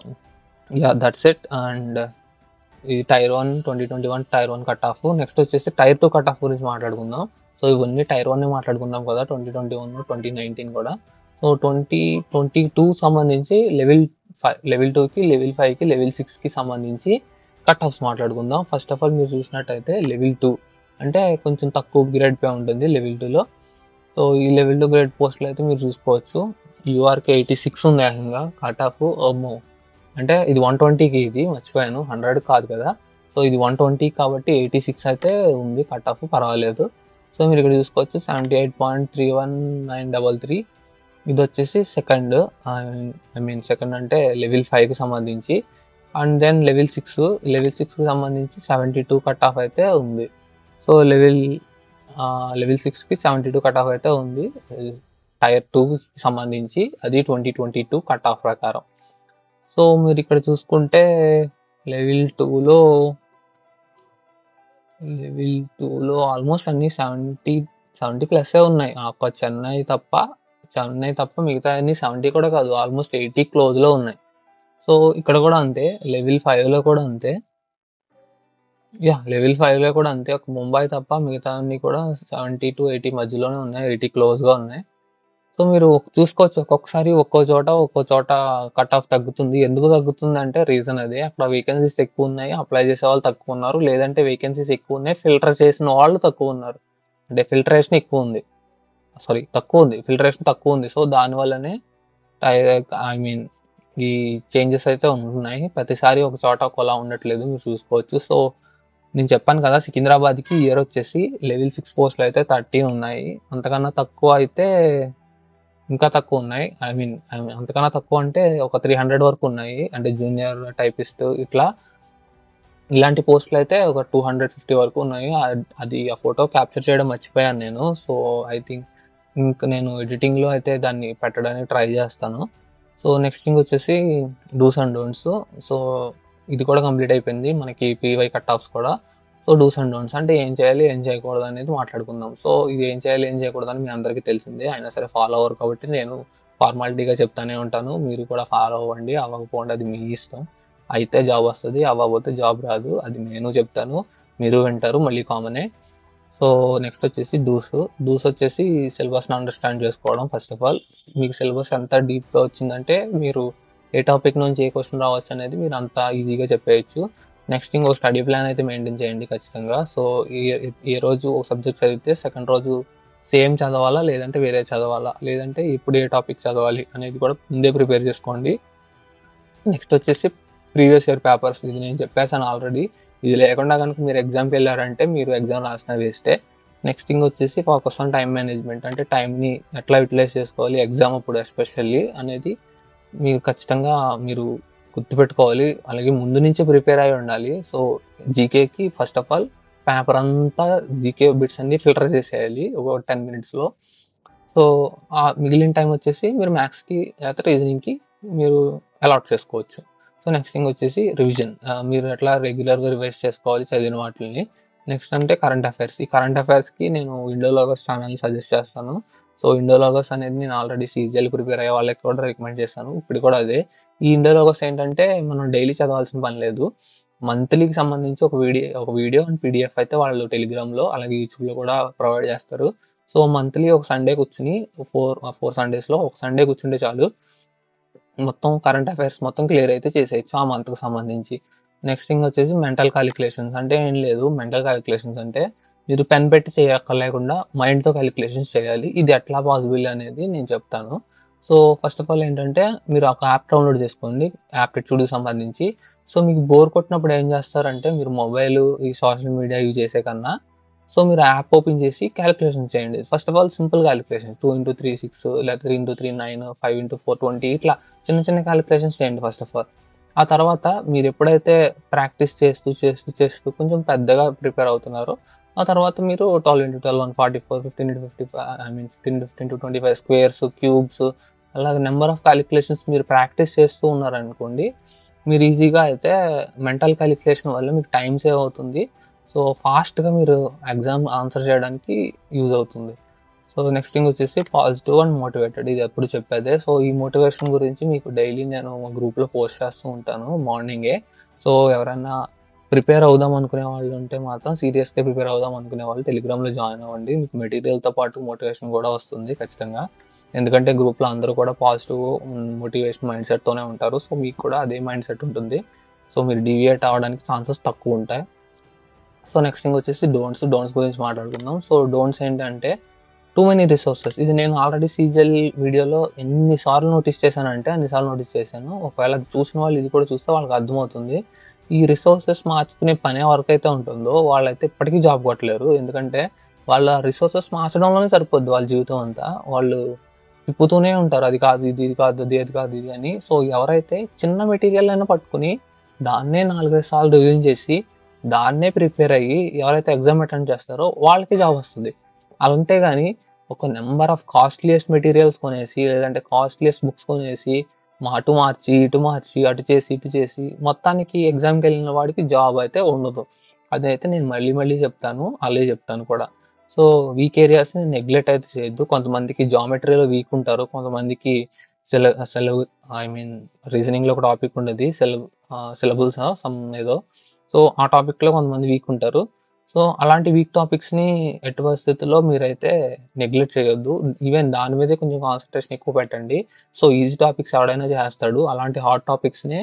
yeah that's it and ఇది tier one twenty twenty one tier one cut off next వచ్చేసి టైర్ టూ కట్ ఆఫ్ గురించి మాట్లాడుకుందాం సో ఇవన్నీ టైర్ వన్ మాట్లాడుకుందాం కదా twenty twenty one twenty nineteen కూడా సో ట్వంటీ ట్వంటీ టూ సంబంధించి level five level టూకి లెవెల్ ఫైవ్కి లెవెల్ సిక్స్కి సంబంధించి కట్ ఆఫ్స్ మాట్లాడుకుందాం ఫస్ట్ ఆఫ్ ఆల్ మీరు చూసినట్టయితే లెవెల్ టూ అంటే కొంచెం తక్కువ గ్రేడ్ పే ఉంటుంది లెవెల్ టూలో సో ఈ లెవెల్ టూ గ్రేడ్ పోస్టులు అయితే మీరు చూసుకోవచ్చు యూఆర్కి ఎయిటీ సిక్స్ ఉంది ఏకంగా కట్ ఆఫ్ అమ్మో అంటే ఇది వన్ ట్వంటీకి ఇది మర్చిపోయాను హండ్రెడ్ కాదు కదా సో ఇది వన్ ట్వంటీ కాబట్టి ఎయిటీ సిక్స్ అయితే ఉంది కట్ ఆఫ్ పర్వాలేదు సో మీరు ఇక్కడ చూసుకోవచ్చు seventy eight point three one nine double three ఇది వచ్చేసి సెకండ్ ఐ మీన్ సెకండ్ అంటే లెవెల్ ఫైవ్కి సంబంధించి and then level six level సిక్స్కి సంబంధించి సెవెంటీ టూ కట్ ఆఫ్ అయితే ఉంది సో లెవెల్ లెవెల్ సిక్స్కి సెవెంటీ టూ కట్ ఆఫ్ అయితే ఉంది టైర్ టూకి సంబంధించి అది twenty twenty two cut off ప్రకారం సో మీరు ఇక్కడ చూసుకుంటే లెవెల్ టూలో లెవెల్ టూలో ఆల్మోస్ట్ అన్ని సెవెంటీ సెవెంటీ ప్లస్సే ఉన్నాయి ఆ ఒక్క చెన్నై తప్ప చెన్నై తప్ప మిగతా అన్ని సెవెంటీ కూడా కాదు ఆల్మోస్ట్ ఎయిటీ క్లోజ్లో ఉన్నాయి సో ఇక్కడ కూడా అంతే లెవెల్ ఫైవ్లో కూడా అంతే యా లెవెల్ ఫైవ్లో కూడా అంతే ఒక ముంబై తప్ప మిగతా అన్ని కూడా సెవెంటీ టు ఎయిటీ మధ్యలోనే ఉన్నాయి ఎయిటీ క్లోజ్గా ఉన్నాయి సో మీరు ఒక- చూసుకోవచ్చు ఒక్కొక్కసారి ఒక్కో చోట ఒక్కో చోట కట్ ఆఫ్ తగ్గుతుంది ఎందుకు తగ్గుతుంది అంటే రీజన్ అదే అక్కడ వేకెన్సీస్ ఎక్కువ ఉన్నాయి అప్లై చేసే వాళ్ళు తక్కువ ఉన్నారు లేదంటే వేకెన్సీస్ ఎక్కువ ఉన్నాయి ఫిల్టర్ చేసిన వాళ్ళు తక్కువ ఉన్నారు అంటే ఫిల్టరేషన్ ఎక్కువ ఉంది సారీ తక్కువ ఉంది ఫిల్టరేషన్ తక్కువ ఉంది సో దానివల్లనే ఐ మీన్ ఈ చేంజెస్ అయితే ఉంటున్నాయి ప్రతిసారి ఒక చోట ఒకలా ఉండట్లేదు మీరు చూసుకోవచ్చు సో నేను చెప్పాను కదా సికింద్రాబాద్కి ఇయర్ వచ్చేసి లెవెల్ సిక్స్ పోస్టులు అయితే థర్టీన్ ఉన్నాయి అంతకన్నా తక్కువ అయితే ఇంకా తక్కువ ఉన్నాయి ఐ మీన్ ఐ మీన్ అంతకన్నా తక్కువ అంటే ఒక త్రీ హండ్రెడ్ వరకు ఉన్నాయి అంటే జూనియర్ టైపిస్ట్ ఇట్లా ఇలాంటి పోస్టులు అయితే ఒక టూ హండ్రెడ్ ఫిఫ్టీ వరకు ఉన్నాయి ఆ- అది ఆ ఫోటో క్యాప్చర్ చేయడం మర్చిపోయాను నేను సో ఐ థింక్ ఇంకా నేను ఎడిటింగ్లో అయితే దాన్ని పెట్టడానికి ట్రై చేస్తాను సో నెక్స్ట్ థింగ్ వచ్చేసి డూస్ అండ్ డోంట్స్ సో ఇది కూడా కంప్లీట్ అయిపోయింది మనకి పీవై కట్ ఆఫ్స్ కూడా సో డూస్ అండ్ డోంట్స్ అంటే ఏం చేయాలి ఏం చేయకూడదు అనేది మాట్లాడుకుందాం సో ఇది ఏం చేయాలి ఏం చేయకూడదు అని మీ అందరికీ తెలిసిందే అయినా సరే ఫాలో అవ్వరు కాబట్టి నేను ఫార్మాలిటీగా చెప్తానే ఉంటాను మీరు కూడా ఫాలో అవ్వండి అవ్వకపోండి అది మీ ఇష్టం అయితే జాబ్ వస్తుంది అవ్వకపోతే జాబ్ రాదు అది నేను చెప్తాను మీరు వింటారు మళ్ళీ కామనే సో నెక్స్ట్ వచ్చేసి డూస్ డూస్ వచ్చేసి సిలబస్ని అండర్స్టాండ్ చేసుకోవడం ఫస్ట్ ఆఫ్ ఆల్ మీకు సిలబస్ ఎంత డీప్గా వచ్చిందంటే మీరు ఏ టాపిక్ నుంచి ఏ క్వశ్చన్ రావచ్చు అనేది మీరు అంత ఈజీగా చెప్పేయచ్చు నెక్స్ట్ ఇంకో స్టడీ ప్లాన్ అయితే మెయింటైన్ చేయండి ఖచ్చితంగా సో ఈ ఏ రోజు ఒక సబ్జెక్ట్ చదివితే సెకండ్ రోజు సేమ్ చదవాలా లేదంటే వేరే చదవాలా లేదంటే ఇప్పుడు ఏ టాపిక్ చదవాలి అనేది కూడా ముందే ప్రిపేర్ చేసుకోండి నెక్స్ట్ వచ్చేసి ప్రీవియస్ ఇయర్ పేపర్స్ ఇది నేను చెప్పేసాను ఆల్రెడీ ఇది లేకుండా కనుక మీరు ఎగ్జామ్కి వెళ్ళారంటే మీరు ఎగ్జామ్ రాసిన వేస్టే నెక్స్ట్ థింగ్ వచ్చేసి ఫోకస్ ఆన్ టైం మేనేజ్మెంట్ అంటే టైంని ఎట్లా యూటిలైజ్ చేసుకోవాలి ఎగ్జామ్ అప్పుడు ఎస్పెషల్లీ అనేది మీరు ఖచ్చితంగా మీరు గుర్తుపెట్టుకోవాలి అలాగే ముందు నుంచే ప్రిపేర్ అయి ఉండాలి సో జీకేకి ఫస్ట్ ఆఫ్ ఆల్ పేపర్ అంతా జీకే బిట్స్ అన్ని ఫిల్టర్ చేసేయాలి ఒక టెన్ మినిట్స్లో సో ఆ మిగిలిన టైం వచ్చేసి మీరు మ్యాథ్స్కి లేకపోతే రీజనింగ్కి మీరు అలాట్ చేసుకోవచ్చు సో నెక్స్ట్ థింగ్ వచ్చేసి రివిజన్ మీరు ఎట్లా రెగ్యులర్గా రివైజ్ చేసుకోవాలి చదివిన వాటిని నెక్స్ట్ అంటే కరెంట్ అఫైర్స్ ఈ కరెంట్ అఫైర్స్కి నేను విండో లాగర్స్ ఛానల్ సజెస్ట్ చేస్తాను సో విండో లాగర్స్ అనేది నేను ఆల్రెడీ సీజీఎల్ ప్రిపేర్ అయ్యే వాళ్ళకి కూడా రికమెండ్ చేస్తాను ఇప్పుడు కూడా అదే ఈ విండో లాగర్స్ ఏంటంటే మనం డైలీ చదవాల్సిన పని లేదు మంత్లీకి సంబంధించి ఒక వీడియో ఒక వీడియో అండ్ పీడిఎఫ్ అయితే వాళ్ళు టెలిగ్రామ్లో అలాగే యూట్యూబ్లో కూడా ప్రొవైడ్ చేస్తారు సో మంత్లీ ఒక సండే కూర్చుని ఫోర్ ఫోర్ సండేస్లో ఒక సండే కూర్చుంటే చాలు మొత్తం కరెంట్ అఫైర్స్ మొత్తం క్లియర్ అయితే చేసేయచ్చు ఆ మంత్కి సంబంధించి నెక్స్ట్ థింగ్ వచ్చేసి మెంటల్ క్యాలిక్యులేషన్స్ అంటే ఏం లేదు మెంటల్ క్యాలిక్యులేషన్స్ అంటే మీరు పెన్ పెట్టి చేయక్కర్లేకుండా మైండ్తో క్యాలిక్యులేషన్స్ చేయాలి ఇది ఎట్లా పాసిబుల్ అనేది నేను చెప్తాను సో ఫస్ట్ ఆఫ్ ఆల్ ఏంటంటే మీరు ఒక యాప్ డౌన్లోడ్ చేసుకోండి యాప్టిట్యూడ్కి సంబంధించి సో మీకు బోర్ కొట్టినప్పుడు ఏం చేస్తారంటే మీరు మొబైల్ ఈ సోషల్ మీడియా యూజ్ చేసే కన్నా సో మీరు యాప్ ఓపెన్ చేసి క్యాలిక్యులేషన్ చేయండి first of all simple calculation two into three six లేదా three into three nine five into four twenty ఇట్లా చిన్న చిన్న క్యాలిక్యులేషన్స్ చేయండి ఫస్ట్ ఆఫ్ ఆల్ ఆ తర్వాత మీరు ఎప్పుడైతే ప్రాక్టీస్ చేస్తూ చేస్తూ చేస్తూ కొంచెం పెద్దగా ప్రిపేర్ అవుతున్నారో ఆ తర్వాత మీరు twelve into twelve one forty four fifteen into fifty five I mean fifteen fifteen to twenty five squares cubes అలాగే నెంబర్ ఆఫ్ క్యాలిక్యులేషన్స్ మీరు ప్రాక్టీస్ చేస్తూ ఉన్నారనుకోండి మీరు ఈజీగా అయితే మెంటల్ క్యాలిక్యులేషన్ వల్ల మీకు టైం సేవ్ అవుతుంది సో ఫాస్ట్గా మీరు ఎగ్జామ్ ఆన్సర్ చేయడానికి యూజ్ అవుతుంది సో నెక్స్ట్ థింగ్ వచ్చేసి పాజిటివ్ అండ్ మోటివేటెడ్ ఇది ఎప్పుడు చెప్పేదే సో ఈ మోటివేషన్ గురించి మీకు డైలీ నేను మా గ్రూప్లో పోస్ట్ చేస్తూ ఉంటాను మార్నింగే సో ఎవరైనా ప్రిపేర్ అవుదాం అనుకునే వాళ్ళు ఉంటే మాత్రం సీరియస్గా ప్రిపేర్ అవుదాం అనుకునే వాళ్ళు టెలిగ్రామ్లో జాయిన్ అవ్వండి మీకు మెటీరియల్తో పాటు మోటివేషన్ కూడా వస్తుంది ఖచ్చితంగా ఎందుకంటే గ్రూప్లో అందరూ కూడా పాజిటివ్ మోటివేషన్ మైండ్ సెట్తోనే ఉంటారు సో మీకు కూడా అదే మైండ్ సెట్ ఉంటుంది సో మీరు డివియేట్ అవ్వడానికి ఛాన్సెస్ తక్కువ ఉంటాయి సో నెక్స్ట్ థింగ్ వచ్చేసి డోంట్స్ డోంట్స్ గురించి మాట్లాడుకుందాం సో డోంట్స్ ఏంటంటే టూ మెనీ రిసోర్సెస్ ఇది నేను ఆల్రెడీ సీజల్ వీడియోలో ఎన్నిసార్లు నోటీస్ చేశానంటే అన్నిసార్లు నోటీస్ చేశాను ఒకవేళ అది చూసిన వాళ్ళు ఇది కూడా చూస్తే వాళ్ళకి అర్థమవుతుంది ఈ రిసోర్సెస్ మార్చుకునే పని వరకు అయితే ఉంటుందో వాళ్ళైతే ఇప్పటికీ జాబ్ కొట్టలేరు ఎందుకంటే వాళ్ళ రిసోర్సెస్ మార్చడంలోనే సరిపోద్ది వాళ్ళ జీవితం అంతా వాళ్ళు తిప్పుతూనే ఉంటారు అది కాదు ఇది ఇది కాదు అది అది కాదు ఇది అని సో ఎవరైతే చిన్న మెటీరియల్ అయినా పట్టుకుని దాన్నే నాలుగైదు సార్లు రివిజన్ చేసి దాన్నే ప్రిపేర్ అయ్యి ఎవరైతే ఎగ్జామ్ అటెండ్ చేస్తారో వాళ్ళకి జాబ్ వస్తుంది అలా ఉంటే కానీ ఒక నెంబర్ ఆఫ్ కాస్ట్లీయెస్ట్ మెటీరియల్స్ కొనేసి లేదంటే కాస్ట్లీయెస్ట్ బుక్స్ కొనేసి మా అటు మార్చి ఇటు మార్చి అటు చేసి ఇటు చేసి మొత్తానికి ఎగ్జామ్కి వెళ్ళిన వాడికి జాబ్ అయితే ఉండదు అదైతే నేను మళ్ళీ మళ్ళీ చెప్తాను అలాగే చెప్తాను కూడా సో వీక్ ఏరియాస్ని నెగ్లెక్ట్ అయితే చేయొద్దు కొంతమందికి జామెట్రీలో వీక్ ఉంటారు కొంతమందికి సెల సెలవు ఐ మీన్ రీజనింగ్లో ఒక టాపిక్ ఉండేది సెలవు సిలబుల్స్ సమ్ ఏదో సో ఆ టాపిక్లో కొంతమంది వీక్ ఉంటారు సో అలాంటి వీక్ టాపిక్స్ని ఎట్టి పరిస్థితుల్లో మీరైతే నెగ్లెక్ట్ చేయొద్దు ఈవెన్ దాని మీదే కొంచెం కాన్సన్ట్రేషన్ ఎక్కువ పెట్టండి సో ఈజీ టాపిక్స్ ఎవడైనా చేస్తాడు అలాంటి హాట్ టాపిక్స్ని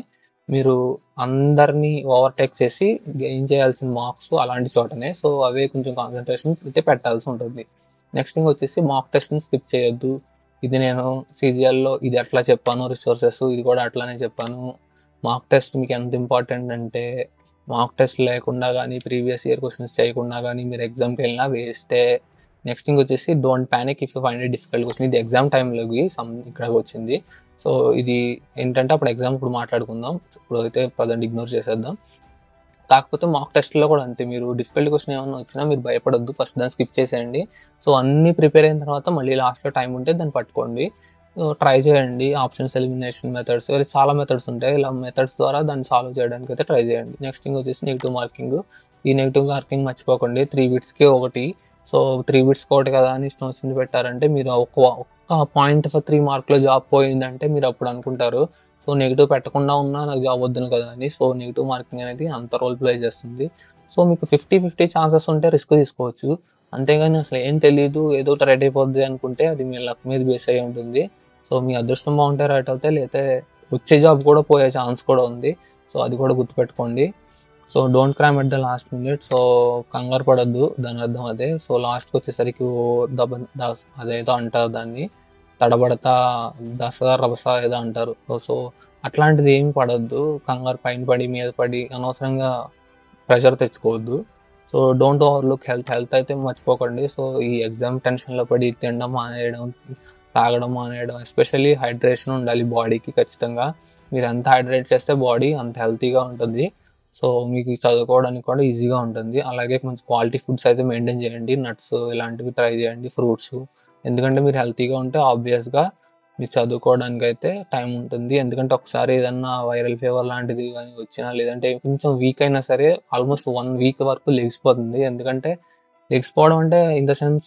మీరు అందరినీ ఓవర్టేక్ చేసి గెయిన్ చేయాల్సిన మార్క్స్ అలాంటి చోటనే సో అవే కొంచెం కాన్సన్ట్రేషన్ అయితే పెట్టాల్సి ఉంటుంది నెక్స్ట్ థింగ్ వచ్చేసి మాక్ టెస్ట్ని స్కిప్ చేయొద్దు ఇది నేను సీజీఎల్లో ఇది ఎట్లా చెప్పాను రిసోర్సెస్ ఇది కూడా అట్లానే చెప్పాను మాక్ టెస్ట్ మీకు ఎంత ఇంపార్టెంట్ అంటే మాక్ టెస్ట్ లేకుండా కానీ ప్రీవియస్ ఇయర్ క్వశ్చన్స్ చేయకుండా కానీ మీరు ఎగ్జామ్కి వెళ్ళినా వేస్టే నెక్స్ట్ థింగ్ వచ్చేసి don't panic if you find it difficult question ఇది ఎగ్జామ్ టైంలోకి సమ్ ఇక్కడికి వచ్చింది సో ఇది ఏంటంటే అప్పుడు ఎగ్జామ్ ఇప్పుడు మాట్లాడుకుందాం ఇప్పుడు అయితే ప్రజెంట్ ఇగ్నోర్ చేసేద్దాం కాకపోతే మాక్ టెస్ట్లో కూడా అంతే మీరు డిఫికల్ట్ క్వశ్చన్ ఏమైనా వచ్చినా మీరు భయపడొద్దు ఫస్ట్ దాన్ని స్కిప్ చేసేయండి సో అన్ని ప్రిపేర్ అయిన తర్వాత మళ్ళీ లాస్ట్లో టైం ఉంటే దాన్ని పట్టుకోండి ట్రై చేయండి ఆప్షన్స్ ఎలిమినేషన్ మెథడ్స్ చాలా మెథడ్స్ ఉంటాయి ఇలా మెథడ్స్ ద్వారా దాన్ని సాల్వ్ చేయడానికి అయితే ట్రై చేయండి నెక్స్ట్ థింగ్ వచ్చేసి నెగిటివ్ మార్కింగ్ ఈ నెగిటివ్ మార్కింగ్ మర్చిపోకండి త్రీ బిట్స్కి ఒకటి సో త్రీ బిట్స్ ఒకటి కదా అని ఇష్టం వచ్చింది పెట్టారంటే మీరు ఒక ఒక్క పాయింట్ ఫర్ త్రీ మార్క్లో జాబ్ పోయిందంటే మీరు అప్పుడు అనుకుంటారు సో నెగిటివ్ పెట్టకుండా ఉన్నా నాకు జాబ్ వద్దును కదా అని సో నెగిటివ్ మార్కింగ్ అనేది అంత రోల్ ప్లే చేస్తుంది సో మీకు ఫిఫ్టీ ఫిఫ్టీ ఛాన్సెస్ ఉంటే రిస్క్ తీసుకోవచ్చు అంతేగాని అసలు ఏం తెలియదు ఏదో ఒకటి రైట్ అయిపోద్ది అనుకుంటే అది మీ లక్ మీద బేస్ అయి ఉంటుంది సో మీ అదృష్టం బాగుంటే రైట్ అవుతే లేకపోతే వచ్చే జాబ్ కూడా పోయే ఛాన్స్ కూడా ఉంది సో అది కూడా గుర్తుపెట్టుకోండి so don't cram at the last minute so కంగారు పడద్దు దాని అర్థం అదే సో లాస్ట్కి వచ్చేసరికి ఓ దబ దా- అదేదో అంటారు దాన్ని తడబడతా దసరా రభస ఏదో అంటారు సో అట్లాంటిది ఏమి పడద్దు కంగారు పైన పడి మీద పడి అనవసరంగా ప్రెషర్ తెచ్చుకోవద్దు so don't overlook health health అయితే మర్చిపోకండి సో ఈ ఎగ్జామ్ టెన్షన్లో పడి తినడం మానేయడం తాగడం మానేయడం ఎస్పెషల్లీ హైడ్రేషన్ ఉండాలి బాడీకి ఖచ్చితంగా మీరు ఎంత హైడ్రేట్ చేస్తే బాడీ అంత హెల్తీగా ఉంటుంది సో మీకు చదువుకోవడానికి కూడా ఈజీగా ఉంటుంది అలాగే మంచి క్వాలిటీ ఫుడ్స్ అయితే మెయింటైన్ చేయండి నట్స్ ఇలాంటివి ట్రై చేయండి ఫ్రూట్స్ ఎందుకంటే మీరు హెల్తీగా ఉంటే ఆబ్వియస్గా మీకు చదువుకోవడానికి అయితే టైం ఉంటుంది ఎందుకంటే ఒకసారి ఏదన్నా వైరల్ ఫీవర్ లాంటిది కానీ వచ్చినా లేదంటే కొంచెం వీక్ అయినా సరే ఆల్మోస్ట్ వన్ వీక్ వరకు లెగిసిపోతుంది ఎందుకంటే లెగిసిపోవడం అంటే ఇన్ ద సెన్స్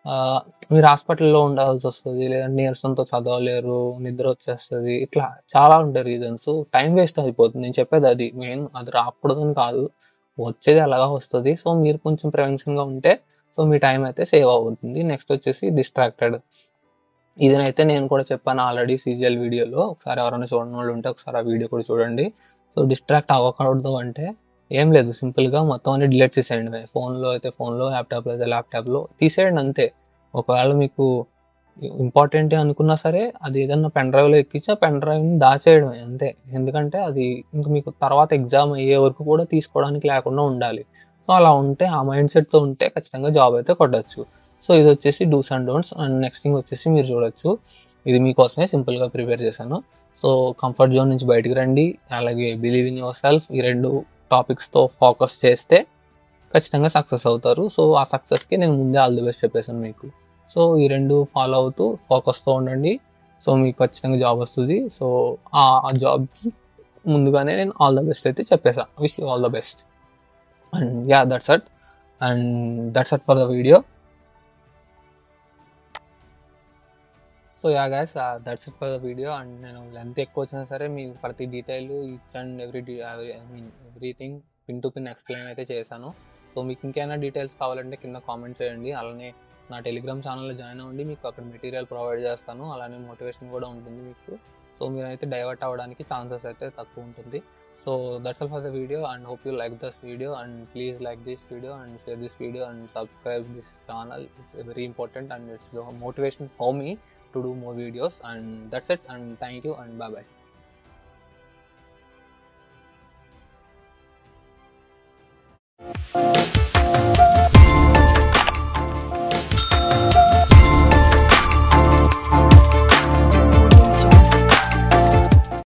మీరు హాస్పిటల్లో ఉండాల్సి వస్తుంది లేదంటే నీరసంతో చదవలేరు నిద్ర వచ్చేస్తుంది ఇట్లా చాలా ఉంటాయి రీజన్స్ టైం వేస్ట్ అయిపోతుంది నేను చెప్పేది అది మెయిన్ అది రాకూడదని కాదు వచ్చేది అలాగా వస్తుంది సో మీరు కొంచెం ప్రివెన్షన్గా ఉంటే సో మీ టైం అయితే సేవ్ అవుతుంది నెక్స్ట్ వచ్చేసి డిస్ట్రాక్టెడ్ ఇదనైతే నేను కూడా చెప్పాను ఆల్రెడీ సీజిఎల్ వీడియోలో ఒకసారి ఎవరైనా చూడని వాళ్ళు ఉంటే ఒకసారి ఆ వీడియో కూడా చూడండి సో డిస్ట్రాక్ట్ అవ్వకూడదు అంటే ఏం లేదు సింపుల్గా మొత్తం అన్ని డిలీట్ చేసేయండి ఫోన్లో అయితే ఫోన్లో ల్యాప్టాప్లో అయితే ల్యాప్టాప్లో తీసేయండి అంతే ఒకవేళ మీకు ఇంపార్టెంట్ అనుకున్నా సరే అది ఏదన్నా పెన్ డ్రైవ్లో ఎక్కించి ఆ పెన్ డ్రైవ్ని దాచేయడమే అంతే ఎందుకంటే అది ఇంక మీకు తర్వాత ఎగ్జామ్ అయ్యే వరకు కూడా తీసుకోవడానికి లేకుండా ఉండాలి సో అలా ఉంటే ఆ మైండ్ సెట్తో ఉంటే ఖచ్చితంగా జాబ్ అయితే కొట్టచ్చు సో ఇది వచ్చేసి dos and don'ts and next thing వచ్చేసి మీరు చూడొచ్చు ఇది మీకోసమే సింపుల్గా ప్రిపేర్ చేశాను సో కంఫర్ట్ జోన్ నుంచి బయటికి రండి అలాగే బిలీవ్ ఇన్ యువర్ సెల్ఫ్ ఈ రెండు టాపిక్స్తో ఫోకస్ చేస్తే ఖచ్చితంగా సక్సెస్ అవుతారు సో ఆ సక్సెస్కి నేను ముందే ఆల్ ది బెస్ట్ చెప్పేసాను మీకు సో ఈ రెండు ఫాలో అవుతూ ఫోకస్తో ఉండండి సో మీకు ఖచ్చితంగా జాబ్ వస్తుంది సో ఆ జాబ్కి ముందుగానే నేను ఆల్ ద బెస్ట్ అయితే చెప్పేసా wish you all the best and yeah that's it and that's it for the video so yeah guys that's it for the video and నేను లెంత్ ఎక్కువ వచ్చినా సరే మీకు ప్రతి detail each and every I mean everything pin to pin explain అయితే చేశాను so మీకు ఇంకేమైనా డీటెయిల్స్ కావాలంటే కింద కామెంట్ చేయండి అలానే నా టెలిగ్రామ్ ఛానల్లో జాయిన్ అవ్వండి మీకు అక్కడ మెటీరియల్ ప్రొవైడ్ చేస్తాను అలానే మోటివేషన్ కూడా ఉంటుంది మీకు సో మీరైతే డైవర్ట్ అవ్వడానికి ఛాన్సెస్ అయితే తక్కువ ఉంటుంది so that's all for the video and hope you like this video and please like this video and share this video and subscribe this channel it's very important and it's motivation for me to do more videos and that's it and thank you and bye bye